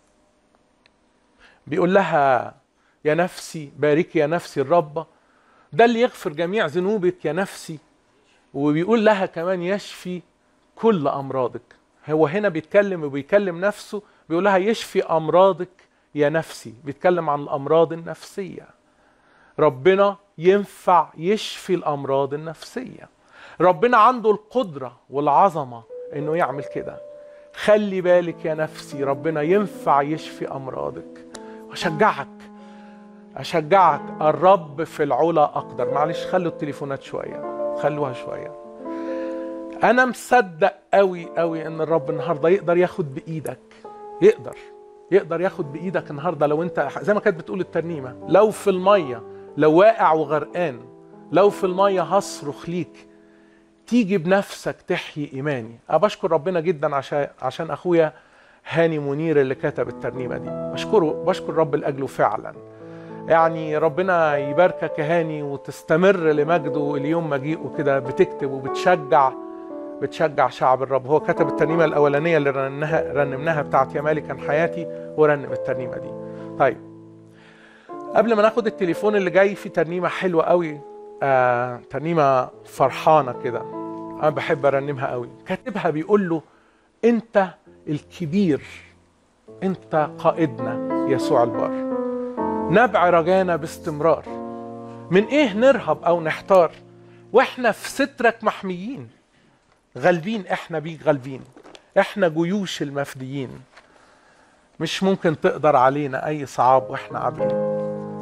[SPEAKER 1] بيقول لها يا نفسي باركي يا نفسي الرب ده اللي يغفر جميع ذنوبك يا نفسي وبيقول لها كمان يشفي كل امراضك هو هنا بيتكلم وبيكلم نفسه بيقول لها يشفي امراضك يا نفسي بيتكلم عن الامراض النفسيه ربنا ينفع يشفي الامراض النفسيه ربنا عنده القدره والعظمه انه يعمل كده خلي بالك يا نفسي ربنا ينفع يشفي امراضك واشجعك اشجعك الرب في العلا اقدر معلش خلوا التليفونات شويه خلوها شويه انا مصدق قوي قوي ان الرب النهارده يقدر ياخد بايدك يقدر يقدر ياخد بايدك النهارده لو انت زي ما كانت بتقول الترنيمه لو في الميه لو واقع وغرقان لو في الميه هصرخ ليك تيجي بنفسك تحيي ايماني انا بشكر ربنا جدا عشان عشان اخويا هاني منير اللي كتب الترنيمه دي بشكره بشكر رب لاجله فعلا يعني ربنا يباركك يا هاني وتستمر لمجده اليوم مجيئه كده بتكتب وبتشجع بتشجع شعب الرب هو كتب الترنيمة الأولانية اللي رنمناها رنمناها بتاعت يا مالي كان حياتي ورنم الترنيمة دي طيب قبل ما ناخد التليفون اللي جاي في ترنيمة حلوة قوي آه ترنيمة فرحانة كده أنا بحب أرنمها قوي كاتبها بيقول له أنت الكبير أنت قائدنا يسوع البار نبع رجانا باستمرار من إيه نرهب أو نحتار وإحنا في سترك محميين غالبين احنا بيك غالبين احنا جيوش المفديين مش ممكن تقدر علينا اي صعاب واحنا عابرين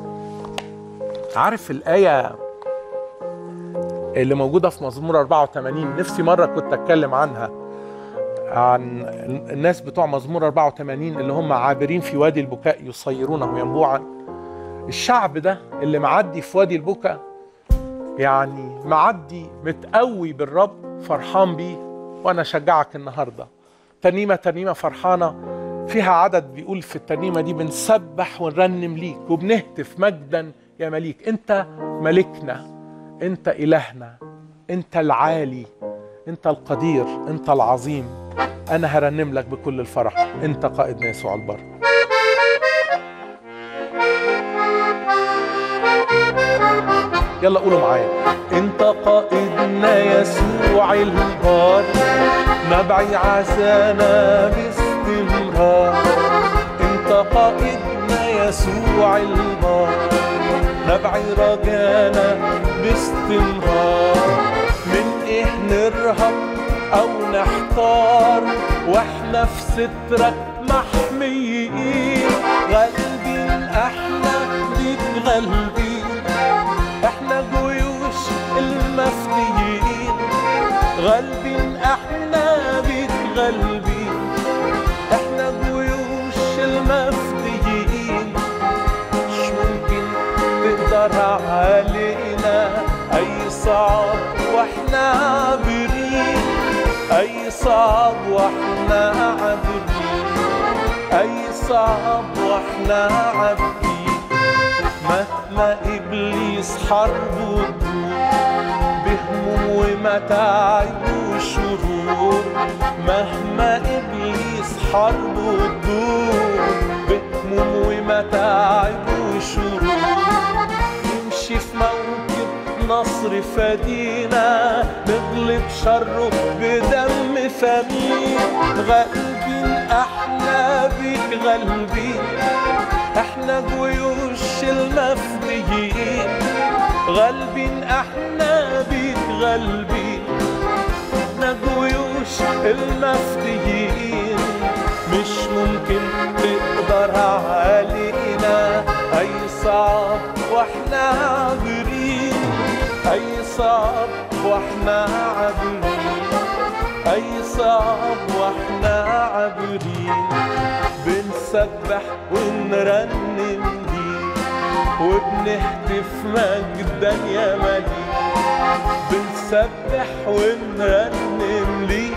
[SPEAKER 1] عارف الآية اللي موجودة في مزمور 84 نفسي مرة كنت أتكلم عنها عن الناس بتوع مزمور 84 اللي هم عابرين في وادي البكاء يصيرونه ينبوعا الشعب ده اللي معدي في وادي البكاء يعني معدي متقوي بالرب فرحان بيه وانا اشجعك النهارده ترنيمه ترنيمه فرحانه فيها عدد بيقول في الترنيمه دي بنسبح ونرنم ليك وبنهتف مجدا يا مليك انت ملكنا انت الهنا انت العالي انت القدير انت العظيم انا هرنم لك بكل الفرح انت قائدنا يسوع البر يلا قولوا معايا انت قائدنا يسوع البار نبعي عسانا باستمرار انت قائدنا يسوع البار نبعي رجانا باستمرار من ايه نرهب او نحتار واحنا في سترك محميين غالبين احنا بيك غالبين احنا جيوش المفديين غالبين احنا بيك غالبين احنا جيوش المفديين مش ممكن تقدر علينا اي صعب واحنا عابرين اي صعب واحنا عابرين اي صعب واحنا عابرين مهما ابليس حربه بهموم ومتاعب وشرور مهما ابليس حربه تدور بهموم ومتاعب وشرور نمشي في موكب نصر فدينا نغلب شره بدم ثمين غالبين احنا بيك غالبين احنا جيوش المفديين غالبين احنا بيك غالبين احنا جيوش المفديين مش ممكن تقدر علينا اي صعب واحنا عابرين اي صعب واحنا عابرين اي صعب واحنا عابرين بنسبح ونرنم ليك وبنهتف مجدا يا مليك بنسبح ونرنم ليك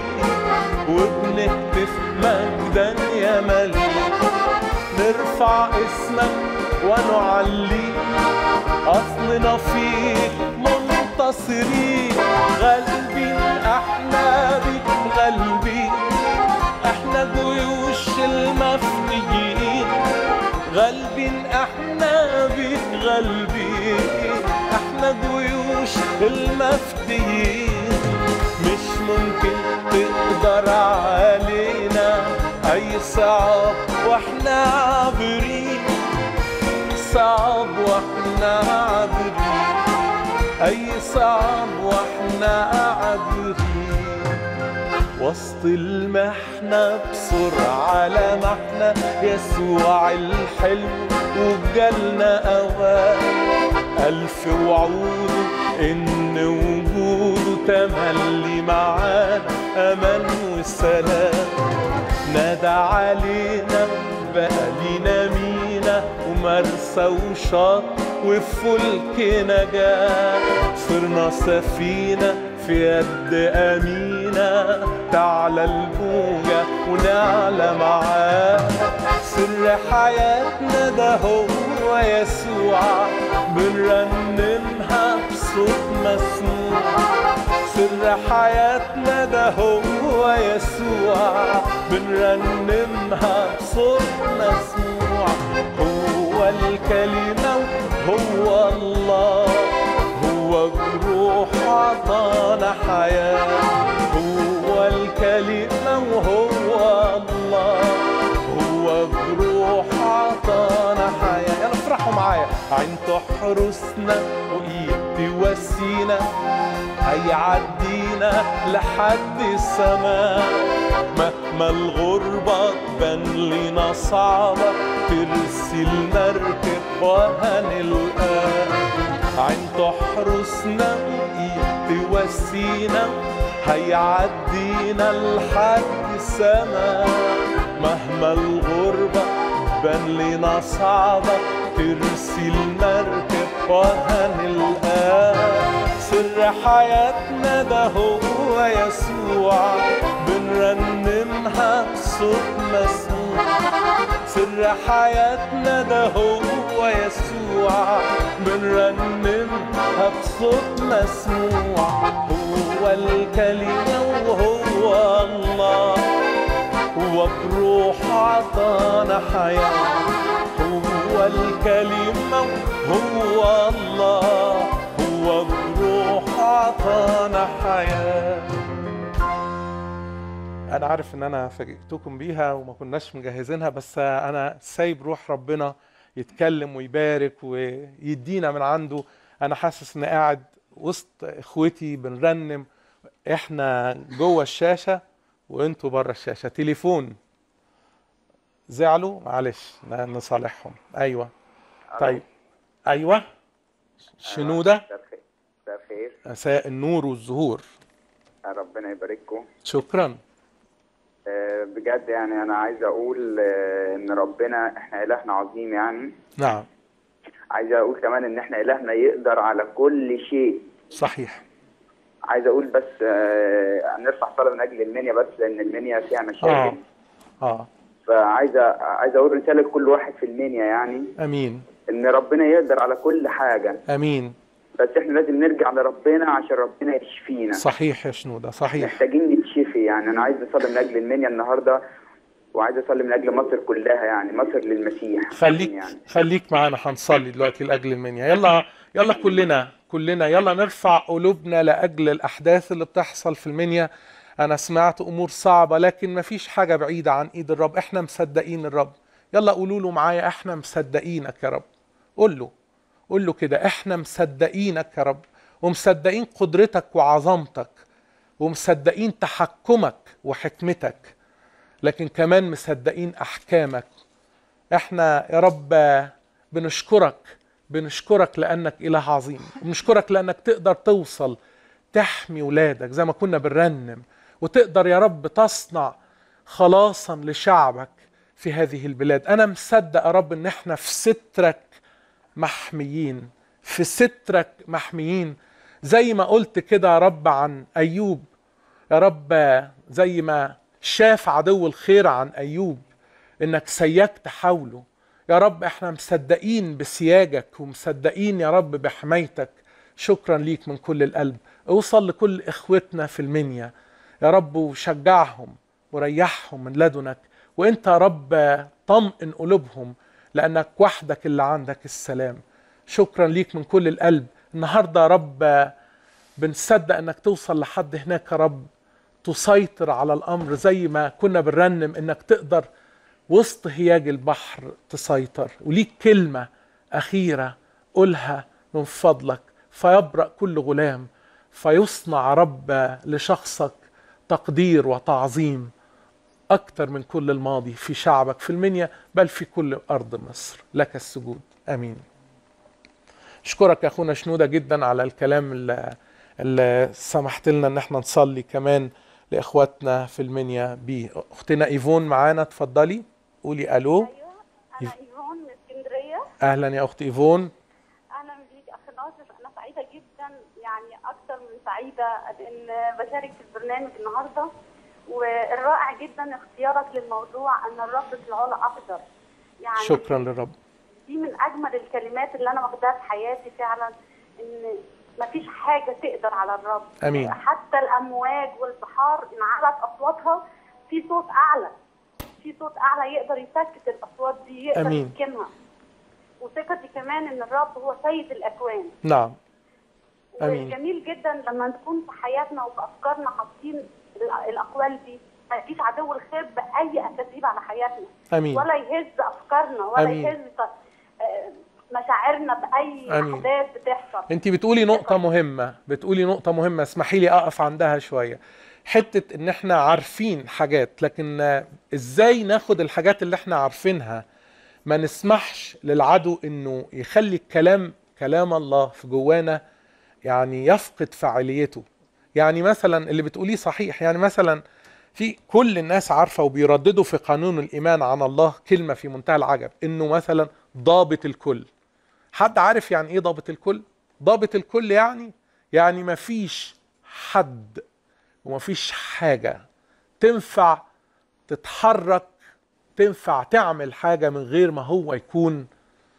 [SPEAKER 1] وبنهتف مجدا يا مليك نرفع اسمك ونعليك اصلنا فيك منتصرين غالبين احنا بيك غالبين احنا جيوش المفديين غالبين احنا بيك غالبين احنا جيوش المفديين مش ممكن تقدر علينا اي صعب واحنا عابرين صعب واحنا عابرين اي صعب واحنا عابرين وسط المحنة بسرعة لمحنا يسوع الحلو وجالنا أوان ألف وعوده إن وجوده تملي معانا أمان وسلام نادى علينا بقى لينا مينا ومرسى وشط وفلك نجاة صرنا سفينة في يد أمينة تعلى الموجة ونعلى معاه سر حياتنا ده هو يسوع بنرنمها بصوت مسموع سر حياتنا ده هو يسوع بنرنمها بصوت مسموع هو الكلمة وهو الله هو بروح عطانا حياة هو الكلمة وهو الله هو بروح عطانا حياة يلا افرحوا معايا عين تحرسنا وإيد توسينا هيعدينا لحد السماء مهما الغربة تبان لنا صعبة ترسل مركب وهنلقاه عين تحرسنا وإيد توسينا هيعدينا لحد السماء مهما الغربة بان لنا صعبة ترسل مركب وهنلقاه سر حياتنا ده هو يسوع بنرنمها بصوت مسموع سر حياتنا ده هو يسوع بنرنمها بصوت مسموع هو الكلمة وهو الله هو بروح عطانا حياة هو الكلمة هو الله هو بروح عطانا حياة أنا عارف إن أنا فاجئتكم بيها وما كناش مجهزينها بس أنا سايب روح ربنا يتكلم ويبارك ويدينا من عنده انا حاسس ان قاعد وسط اخوتي بنرنم احنا جوه الشاشه وانتوا بره الشاشه تليفون زعلوا معلش ن- نصالحهم ايوه طيب ايوه شنوده
[SPEAKER 5] مساء الخير مساء الخير
[SPEAKER 1] مساء النور والزهور
[SPEAKER 5] ربنا يبارككم
[SPEAKER 1] شكرا
[SPEAKER 5] آه، بجد يعني انا عايز اقول آه، ان ربنا احنا الهنا عظيم يعني
[SPEAKER 1] نعم
[SPEAKER 5] عايز اقول كمان ان احنا الهنا يقدر على كل شيء
[SPEAKER 1] صحيح
[SPEAKER 5] عايز اقول بس آه، نرفع صلاه من اجل المنيا بس لان المنيا فيها
[SPEAKER 1] اه
[SPEAKER 5] مشاكل
[SPEAKER 1] اه
[SPEAKER 5] فعايز أ- عايز اقول رساله لكل واحد في المنيا يعني
[SPEAKER 1] امين
[SPEAKER 5] ان ربنا يقدر على كل حاجه
[SPEAKER 1] امين
[SPEAKER 5] بس احنا لازم نرجع لربنا عشان ربنا يشفينا
[SPEAKER 1] صحيح يا شنوده صحيح
[SPEAKER 5] محتاجين نتشفي يعني انا عايز اصلي من اجل المنيا النهارده وعايز اصلي من اجل مصر كلها يعني مصر للمسيح
[SPEAKER 1] خليك
[SPEAKER 5] يعني
[SPEAKER 1] خليك معانا هنصلي دلوقتي لاجل المنيا يلا يلا كلنا كلنا يلا نرفع قلوبنا لاجل الاحداث اللي بتحصل في المنيا انا سمعت امور صعبه لكن مفيش حاجه بعيده عن ايد الرب احنا مصدقين الرب يلا قولوا له معايا احنا مصدقينك يا رب قول له قول له كده احنا مصدقينك يا رب ومصدقين قدرتك وعظمتك ومصدقين تحكمك وحكمتك لكن كمان مصدقين احكامك احنا يا رب بنشكرك بنشكرك لانك اله عظيم بنشكرك لانك تقدر توصل تحمي ولادك زي ما كنا بنرنم وتقدر يا رب تصنع خلاصا لشعبك في هذه البلاد انا مصدق يا رب ان احنا في سترك محميين في سترك محميين زي ما قلت كده يا رب عن ايوب يا رب زي ما شاف عدو الخير عن ايوب انك سيجت حوله يا رب احنا مصدقين بسياجك ومصدقين يا رب بحمايتك شكرا ليك من كل القلب اوصل لكل اخوتنا في المنيا يا رب وشجعهم وريحهم من لدنك وانت يا رب طمئن قلوبهم لانك وحدك اللي عندك السلام شكرا ليك من كل القلب النهارده يا رب بنصدق انك توصل لحد هناك يا رب تسيطر على الامر زي ما كنا بنرنم انك تقدر وسط هياج البحر تسيطر وليك كلمه اخيره قولها من فضلك فيبرأ كل غلام فيصنع رب لشخصك تقدير وتعظيم أكثر من كل الماضي في شعبك في المنيا بل في كل أرض مصر لك السجود أمين أشكرك يا أخونا شنودة جدا على الكلام اللي, اللي سمحت لنا أن احنا نصلي كمان لإخواتنا في المنيا بيه أختنا إيفون معانا اتفضلي قولي ألو
[SPEAKER 11] انا ايفون من اسكندريه
[SPEAKER 1] أهلا يا أخت إيفون
[SPEAKER 11] اهلا بيك اخ ناصر انا سعيده جدا يعني اكثر من سعيده ان بشارك في البرنامج النهارده والرائع جدا اختيارك للموضوع ان الرب في العلا اقدر يعني
[SPEAKER 1] شكرا للرب
[SPEAKER 11] دي من اجمل الكلمات اللي انا واخداها في حياتي فعلا ان مفيش حاجه تقدر على الرب
[SPEAKER 1] أمين.
[SPEAKER 11] حتى الامواج والبحار ان علت اصواتها في صوت اعلى في صوت اعلى يقدر يسكت الاصوات دي يقدر
[SPEAKER 1] أمين.
[SPEAKER 11] يسكنها وثقتي كمان ان الرب هو سيد الاكوان
[SPEAKER 1] نعم أمين
[SPEAKER 11] وجميل جدا لما نكون في حياتنا وفي افكارنا حاطين ال- الاقوال دي ما يجيش عدو الخير باي اكاذيب على حياتنا
[SPEAKER 1] أمين.
[SPEAKER 11] ولا يهز افكارنا ولا
[SPEAKER 1] أمين.
[SPEAKER 11] يهز ط- آه، مشاعرنا باي
[SPEAKER 1] أمين.
[SPEAKER 11] احداث بتحصل
[SPEAKER 1] انت بتقولي نقطة مهمة بتقولي نقطة مهمة اسمحي لي اقف عندها شوية حتة ان احنا عارفين حاجات لكن آه، ازاي ناخد الحاجات اللي احنا عارفينها ما نسمحش للعدو انه يخلي الكلام كلام الله في جوانا يعني يفقد فاعليته يعني مثلا اللي بتقوليه صحيح يعني مثلا في كل الناس عارفة وبيرددوا في قانون الإيمان عن الله كلمة في منتهى العجب إنه مثلا ضابط الكل حد عارف يعني ايه ضابط الكل ضابط الكل يعني يعني مفيش حد ومفيش حاجة تنفع تتحرك تنفع تعمل حاجة من غير ما هو يكون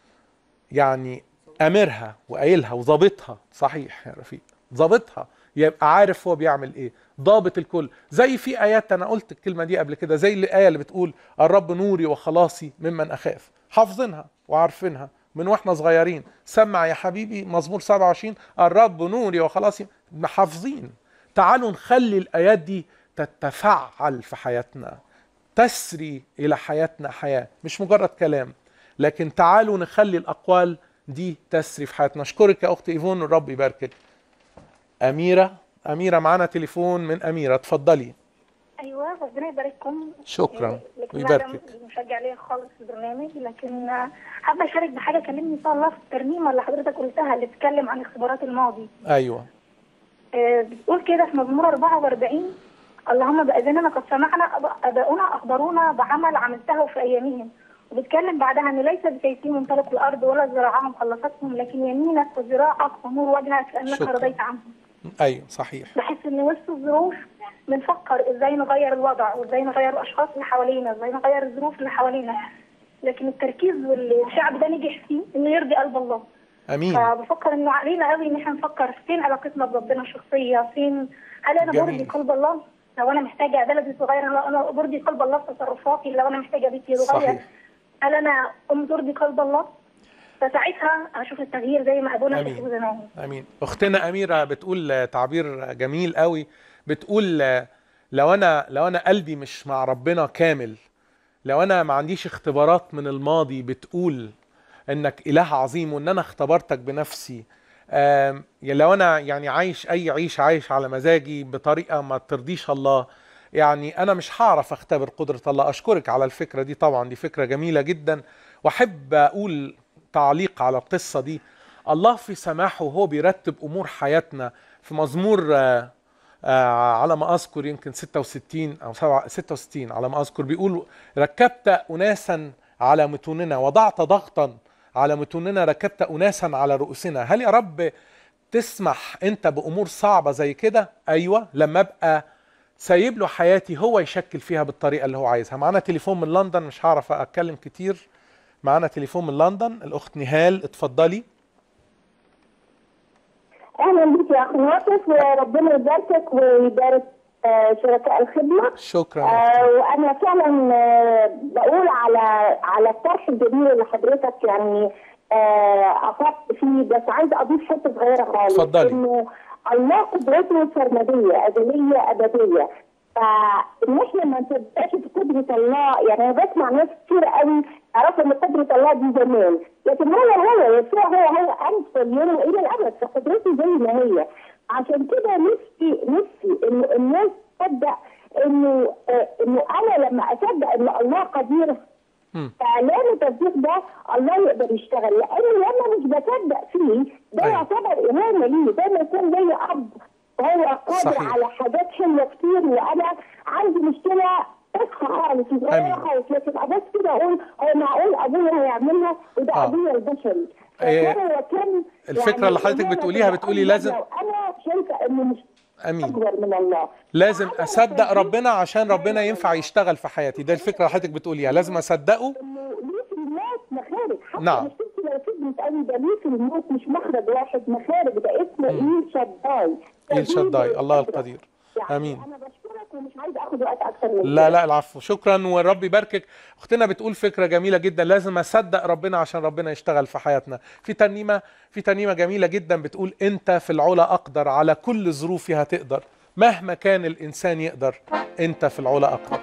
[SPEAKER 1] يعني أمرها وقايلها وظابطها صحيح يا رفيق ظابطها يبقى عارف هو بيعمل ايه ضابط الكل زي في ايات انا قلت الكلمه دي قبل كده زي الايه اللي بتقول الرب نوري وخلاصي ممن اخاف حافظينها وعارفينها من واحنا صغيرين سمع يا حبيبي مزمور 27 الرب نوري وخلاصي حافظين تعالوا نخلي الايات دي تتفعل في حياتنا تسري الى حياتنا حياه مش مجرد كلام لكن تعالوا نخلي الاقوال دي تسري في حياتنا اشكرك يا اخت ايفون الرب يباركك اميره اميره معانا تليفون من اميره اتفضلي
[SPEAKER 12] ايوه ربنا يبارككم
[SPEAKER 1] شكرا
[SPEAKER 12] لكن
[SPEAKER 1] ويباركك
[SPEAKER 12] أنا مش مشجع ليا خالص في البرنامج لكن آه، حابه اشارك بحاجه كلمني ان شاء الله في الترنيمه اللي حضرتك قلتها اللي بتتكلم عن اختبارات الماضي
[SPEAKER 1] ايوه
[SPEAKER 12] آه، بتقول كده في مزمور 44 اللهم بأذننا قد سمعنا أب- اباؤنا اخبرونا بعمل عملته في ايامهم وبيتكلم بعدها ان ليس بكيفهم منطلق الارض ولا ذراعهم خلصتهم لكن يمينك وذراعك ونور وجهك لانك
[SPEAKER 1] شكرا.
[SPEAKER 12] رضيت عنهم
[SPEAKER 1] ايوه صحيح
[SPEAKER 12] بحس ان وسط الظروف بنفكر ازاي نغير الوضع وازاي نغير الاشخاص اللي حوالينا ازاي نغير الظروف اللي حوالينا لكن التركيز واللي الشعب ده نجح فيه انه يرضي قلب الله
[SPEAKER 1] امين
[SPEAKER 12] فبفكر انه علينا قوي ان احنا نفكر فين علاقتنا بربنا الشخصيه فين هل انا
[SPEAKER 1] جميل.
[SPEAKER 12] برضي قلب الله لو انا محتاجه بلدي صغيره لو انا برضي قلب الله في تصرفاتي لو انا محتاجه بيتي صغير
[SPEAKER 1] صحيح.
[SPEAKER 12] هل انا ام ترضي قلب الله فساعتها اشوف التغيير زي ما ابونا
[SPEAKER 1] آمين.
[SPEAKER 12] شافه زمان
[SPEAKER 1] امين اختنا اميره بتقول تعبير جميل قوي بتقول لو انا لو انا قلبي مش مع ربنا كامل لو انا ما عنديش اختبارات من الماضي بتقول انك اله عظيم وان انا اختبرتك بنفسي آم، يا لو انا يعني عايش اي عيش عايش على مزاجي بطريقه ما ترضيش الله يعني انا مش هعرف اختبر قدره الله اشكرك على الفكره دي طبعا دي فكره جميله جدا واحب اقول تعليق على القصه دي الله في سماحه وهو بيرتب امور حياتنا في مزمور آه، آه، على ما اذكر يمكن 66 او 7 66 على ما اذكر بيقول ركبت اناسا على متوننا وضعت ضغطا على متوننا ركبت اناسا على رؤوسنا هل يا رب تسمح انت بامور صعبه زي كده ايوه لما ابقى سايب له حياتي هو يشكل فيها بالطريقه اللي هو عايزها معانا تليفون من لندن مش هعرف اتكلم كتير معانا تليفون من لندن الاخت نهال اتفضلي
[SPEAKER 13] اهلا بك يا اخي ناصف وربنا يباركك ويبارك آه، شركاء الخدمه
[SPEAKER 1] شكرا
[SPEAKER 13] آه وانا فعلا آه، بقول على على الطرح الجميل اللي حضرتك يعني آه، اطلقت فيه بس عايزه اضيف حته صغيره خالص
[SPEAKER 1] اتفضلي.
[SPEAKER 13] انه الله قدرته سرمديه ازليه ابديه فان احنا ما نصدقش في قدره الله يعني انا بسمع ناس كتير قوي يعرفوا ان قدره الله دي زمان لكن هو هو يسوع هو هو امس واليوم والى الابد فقدرته زي ما هي عشان كده نفسي نفسي ان الناس تصدق انه آه، انه انا لما اصدق ان الله قدير فاعلان التصديق ده الله يقدر يشتغل لانه لما مش بصدق فيه ده
[SPEAKER 1] أيوة.
[SPEAKER 13] يعتبر اهانه ليه ده ما يكون ليا اب هو قادر
[SPEAKER 1] صحيح.
[SPEAKER 13] على حاجات حلوه كتير وانا عندي مشكله تافهه خالص صغيره
[SPEAKER 1] أمين.
[SPEAKER 13] خالص لكن ابص كده اقول هو معقول ابويا هيعملها وده
[SPEAKER 1] آه.
[SPEAKER 13] ابويا البشري
[SPEAKER 1] إيه،
[SPEAKER 13] فكان هو كان
[SPEAKER 1] الفكرة اللي حضرتك
[SPEAKER 13] إمامة
[SPEAKER 1] بتقوليها
[SPEAKER 13] كده
[SPEAKER 1] بتقولي
[SPEAKER 13] أكبر
[SPEAKER 1] لازم-
[SPEAKER 13] لو انا شايفه انه مش
[SPEAKER 1] امين
[SPEAKER 13] اكبر من الله
[SPEAKER 1] لازم اصدق ربنا عشان ربنا ينفع يشتغل في حياتي ده الفكره اللي حضرتك بتقوليها لازم اصدقه
[SPEAKER 13] ليه في الموت مخارج حتى
[SPEAKER 1] نعم.
[SPEAKER 13] مش انت لو كبرت قوي ده ليه في الموت مش مخرج واحد مخارج ده اسمه ايل شداي
[SPEAKER 1] إيل شداي الله القدير امين
[SPEAKER 13] انا بشكرك ومش عايزه اخد وقت اكتر من
[SPEAKER 1] لا لا العفو شكرا والرب يباركك اختنا بتقول فكره جميله جدا لازم اصدق ربنا عشان ربنا يشتغل في حياتنا في ترنيمه في ترنيمه جميله جدا بتقول انت في العلا اقدر على كل ظروفي هتقدر مهما كان الانسان يقدر انت في العلا اقدر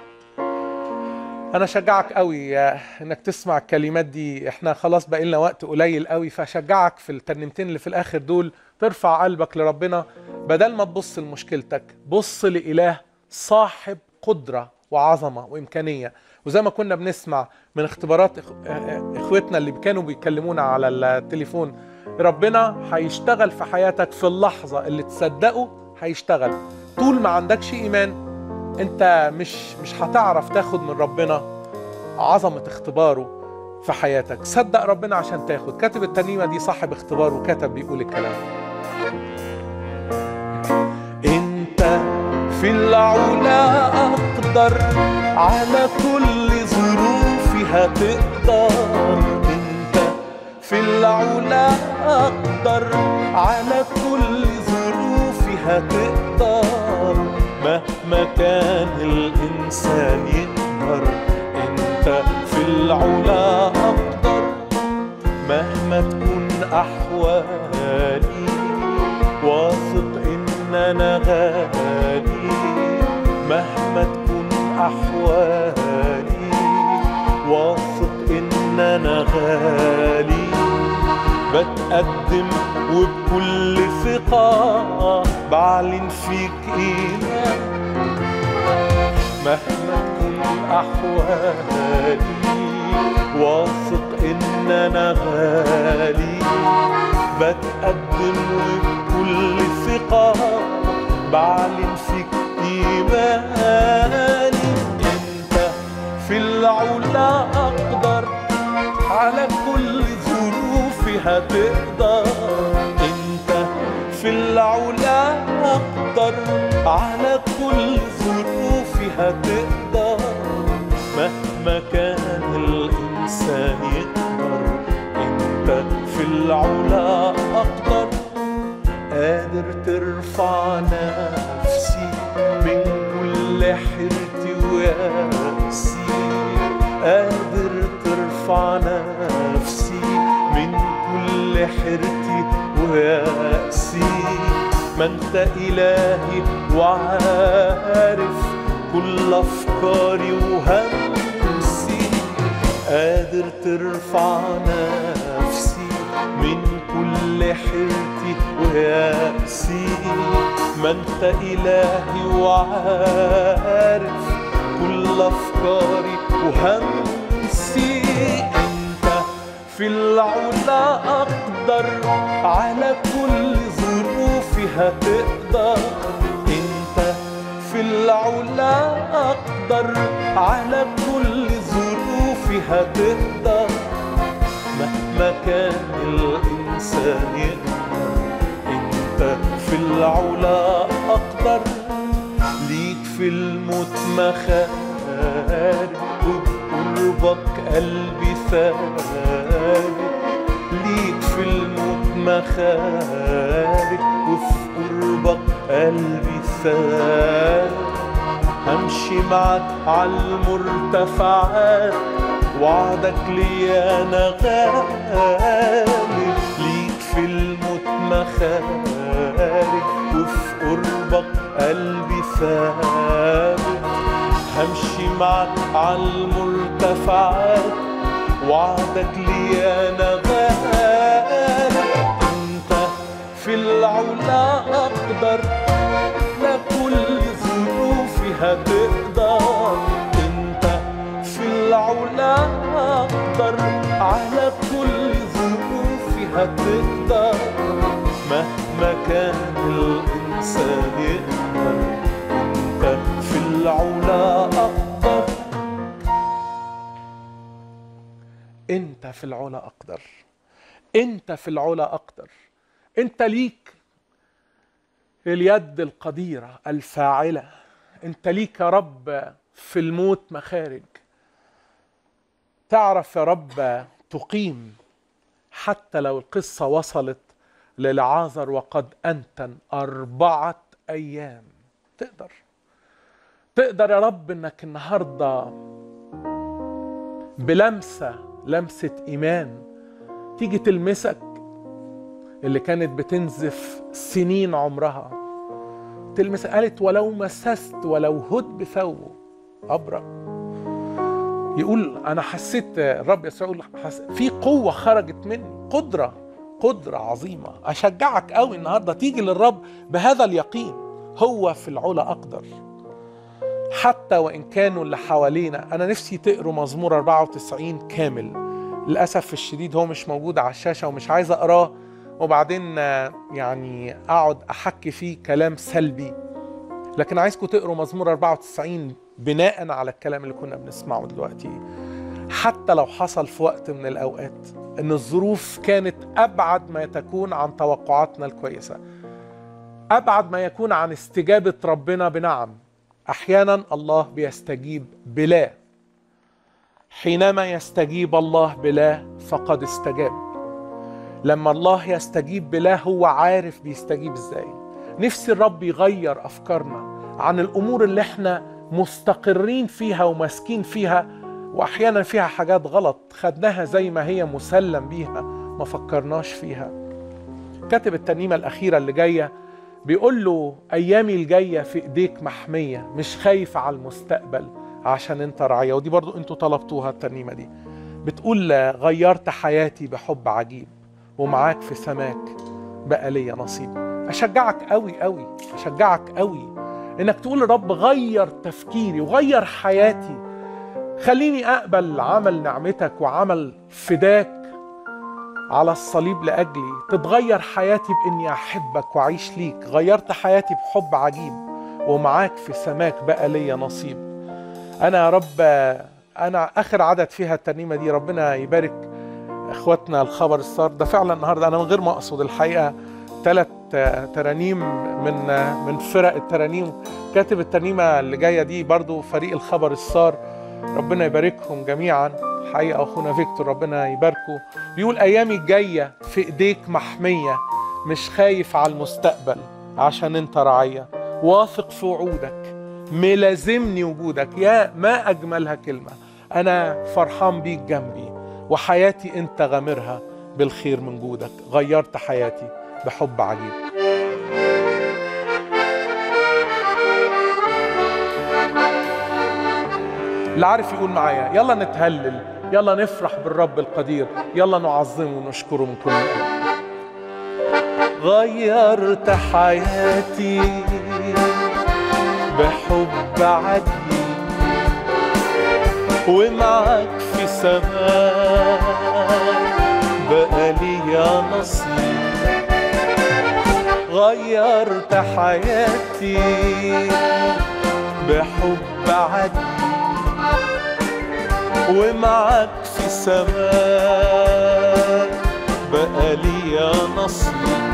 [SPEAKER 1] انا اشجعك قوي آه، انك تسمع الكلمات دي احنا خلاص بقى لنا وقت قليل قوي فاشجعك في الترنيمتين اللي في الاخر دول ترفع قلبك لربنا بدل ما تبص لمشكلتك بص لاله صاحب قدره وعظمه وامكانيه وزي ما كنا بنسمع من اختبارات إخ- آه، آه، اخوتنا اللي كانوا بيكلمونا على التليفون ربنا هيشتغل في حياتك في اللحظه اللي تصدقه هيشتغل طول ما عندكش ايمان انت مش مش هتعرف تاخد من ربنا عظمه اختباره في حياتك صدق ربنا عشان تاخد كاتب الترنيمه دي صاحب اختبار وكتب بيقول الكلام انت في العلا اقدر على كل ظروفي هتقدر انت في العلا اقدر على كل ظروفي هتقدر مهما كان الانسان يقدر انت في العلا اقدر مهما تكون احوالي واثق ان انا غالي مهما تكون احوالي واثق ان انا غالي بتقدم وبكل ثقة بعلن فيك إيمان مهما تكون أحوالي واثق إن أنا غالي بتقدم وبكل ثقة بعلن فيك إيماني أنت في العلا أقدر على كل ظروفي هتقدر أنت في العلا أقدر على كل ظروفي هتقدر مهما كان الإنسان يقدر أنت في العلا أقدر قادر ترفع نفسي من كل حيرتي ويأسي قادر ترفع نفسي من كل حيرتي ويأسي ما انت إلهي وعارف كل أفكاري وهمسي قادر ترفع نفسي من كل حيرتي ويأسي ما انت إلهي وعارف كل أفكاري وهمسي انت في العلا أقدر على كل ظروفي هتقدر انت في العلا أقدر على كل ظروفي هتقدر مهما كان الإنسان يقدر أنت في العلا أقدر ليك في الموت مخارج وبقربك قلبي ثابت ليك في الموت مخارج وفي قربك قلبي ثابت همشي معك على المرتفعات وعدك لي انا غالب ليك في الموت مخارج وفي قربك قلبي ثابت همشي معك على المرتفعات وعدك لي انا غالب انت في العلا اقدر لا كل ظروفي هتقدر انت في العلا اقدر على كل ظروفي هتقدر مهما كان الانسان يقدر انت في العلا اقدر انت في العلا اقدر انت في العلا اقدر انت ليك اليد القديره الفاعله انت ليك يا رب في الموت مخارج تعرف يا رب تقيم حتى لو القصه وصلت للعازر وقد انتن اربعه ايام تقدر تقدر يا رب انك النهارده بلمسه لمسه ايمان تيجي تلمسك اللي كانت بتنزف سنين عمرها تلمس قالت ولو مسست ولو هد بثوبه ابرأ يقول انا حسيت الرب يسوع يقول حس... في قوه خرجت مني قدره قدره عظيمه اشجعك قوي النهارده تيجي للرب بهذا اليقين هو في العلا اقدر حتى وان كانوا اللي حوالينا انا نفسي تقروا مزمور 94 كامل للاسف الشديد هو مش موجود على الشاشه ومش عايز اقراه وبعدين يعني اقعد احكي فيه كلام سلبي لكن عايزكم تقروا مزمور 94 بناء على الكلام اللي كنا بنسمعه دلوقتي حتى لو حصل في وقت من الاوقات ان الظروف كانت ابعد ما تكون عن توقعاتنا الكويسه ابعد ما يكون عن استجابه ربنا بنعم احيانا الله بيستجيب بلا حينما يستجيب الله بلا فقد استجاب لما الله يستجيب بلا هو عارف بيستجيب ازاي نفسي الرب يغير افكارنا عن الامور اللي احنا مستقرين فيها وماسكين فيها واحيانا فيها حاجات غلط خدناها زي ما هي مسلم بيها ما فكرناش فيها كاتب الترنيمه الاخيره اللي جايه بيقول له ايامي الجايه في ايديك محميه مش خايف على المستقبل عشان انت رعيه ودي برضو انتوا طلبتوها الترنيمه دي بتقول غيرت حياتي بحب عجيب ومعاك في سماك بقى ليا نصيب اشجعك قوي قوي اشجعك قوي انك تقول لرب غير تفكيري وغير حياتي خليني اقبل عمل نعمتك وعمل فداك على الصليب لاجلي تتغير حياتي باني احبك واعيش ليك غيرت حياتي بحب عجيب ومعاك في سماك بقى ليا نصيب انا يا رب انا اخر عدد فيها الترنيمه دي ربنا يبارك اخواتنا الخبر الصار ده فعلا النهارده انا من غير ما اقصد الحقيقه ثلاث ترانيم من من فرق الترانيم كاتب الترنيمه اللي جايه دي برضو فريق الخبر الصار ربنا يباركهم جميعا حقيقه اخونا فيكتور ربنا يباركه بيقول ايامي الجايه في ايديك محميه مش خايف على المستقبل عشان انت رعيه واثق في وعودك ملازمني وجودك يا ما اجملها كلمه انا فرحان بيك جنبي وحياتي انت غامرها بالخير من جودك غيرت حياتي بحب عجيب اللي عارف يقول معايا يلا نتهلل يلا نفرح بالرب القدير يلا نعظمه ونشكره من كل قلب غيرت حياتي بحب عجيب ومعك في سماء بقى ليا نصيب غيرت حياتي بحب عجيب ومعك في سماء بقى ليا نصيب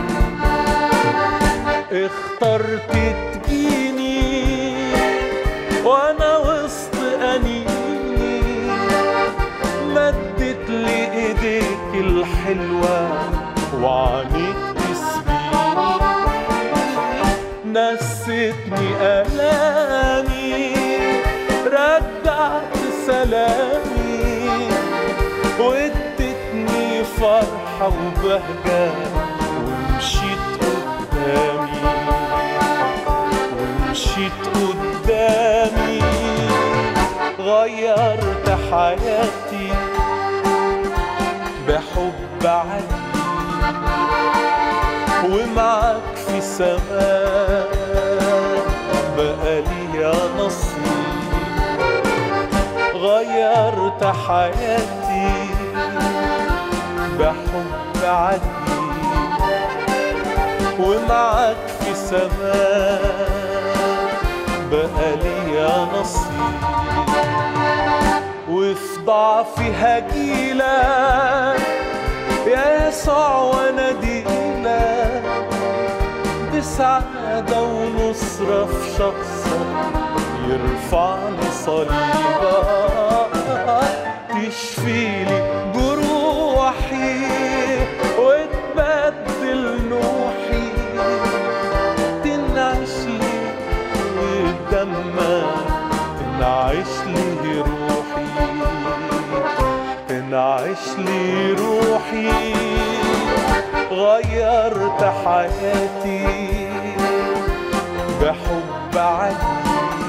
[SPEAKER 1] اخترت تجيني وانا وسط انيني مدت لي ايديك الحلوة وعنيك تسبيني نستني الامي رجعت سلامي وادتني فرحة وبهجة ومشيت قدامي ومشيت قدامي غيرت حياتي بحب عجيب ومعك في سماء بقى ليا نصيب غيرت حياتي بحب عجيب ومعك في سماء بقى ليا نصيب وفي ضعفي هجيلك يا يسوع واناديلك بسعادة ونصرة في شخصك يرفعني صليبك تشفيلي جروحي وتبدل نوحي تنعش لي ودمك تنعش لي روحي تنعش لي روحي غيرت حياتي بحب عجيب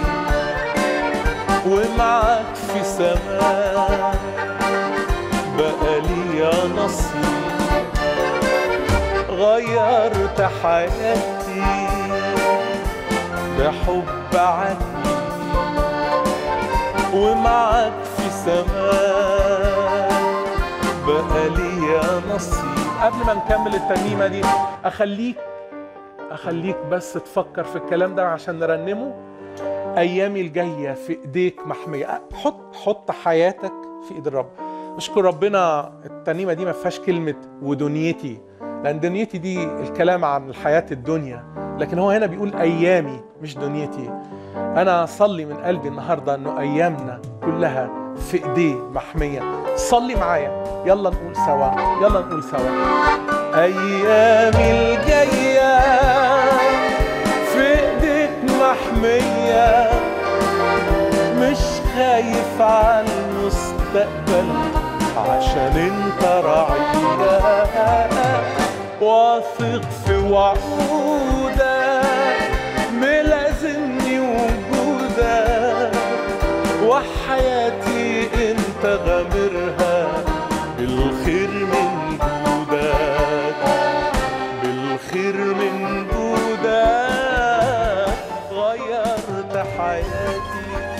[SPEAKER 1] ومعك في سماء بقى ليا نصيب غيرت حياتي بحب عجيب ومعك في سماء بقى ليا نصيب قبل ما نكمل الترنيمه دي اخليك اخليك بس تفكر في الكلام ده عشان نرنمه ايامي الجايه في ايديك محميه حط حط حياتك في ايد الرب اشكر ربنا الترنيمه دي ما فيهاش كلمه ودنيتي لان دنيتي دي الكلام عن الحياه الدنيا لكن هو هنا بيقول ايامي مش دنيتي انا اصلي من قلبي النهارده انه ايامنا كلها في ايديه محميه صلي معايا يلا نقول سوا يلا نقول سوا ايامي الجايه في ايديك محميه مش خايف على المستقبل عشان انت رعيه واثق في وعودك ملازمني وجودك وحياتي انت غامرها بالخير من جودك
[SPEAKER 14] حياتي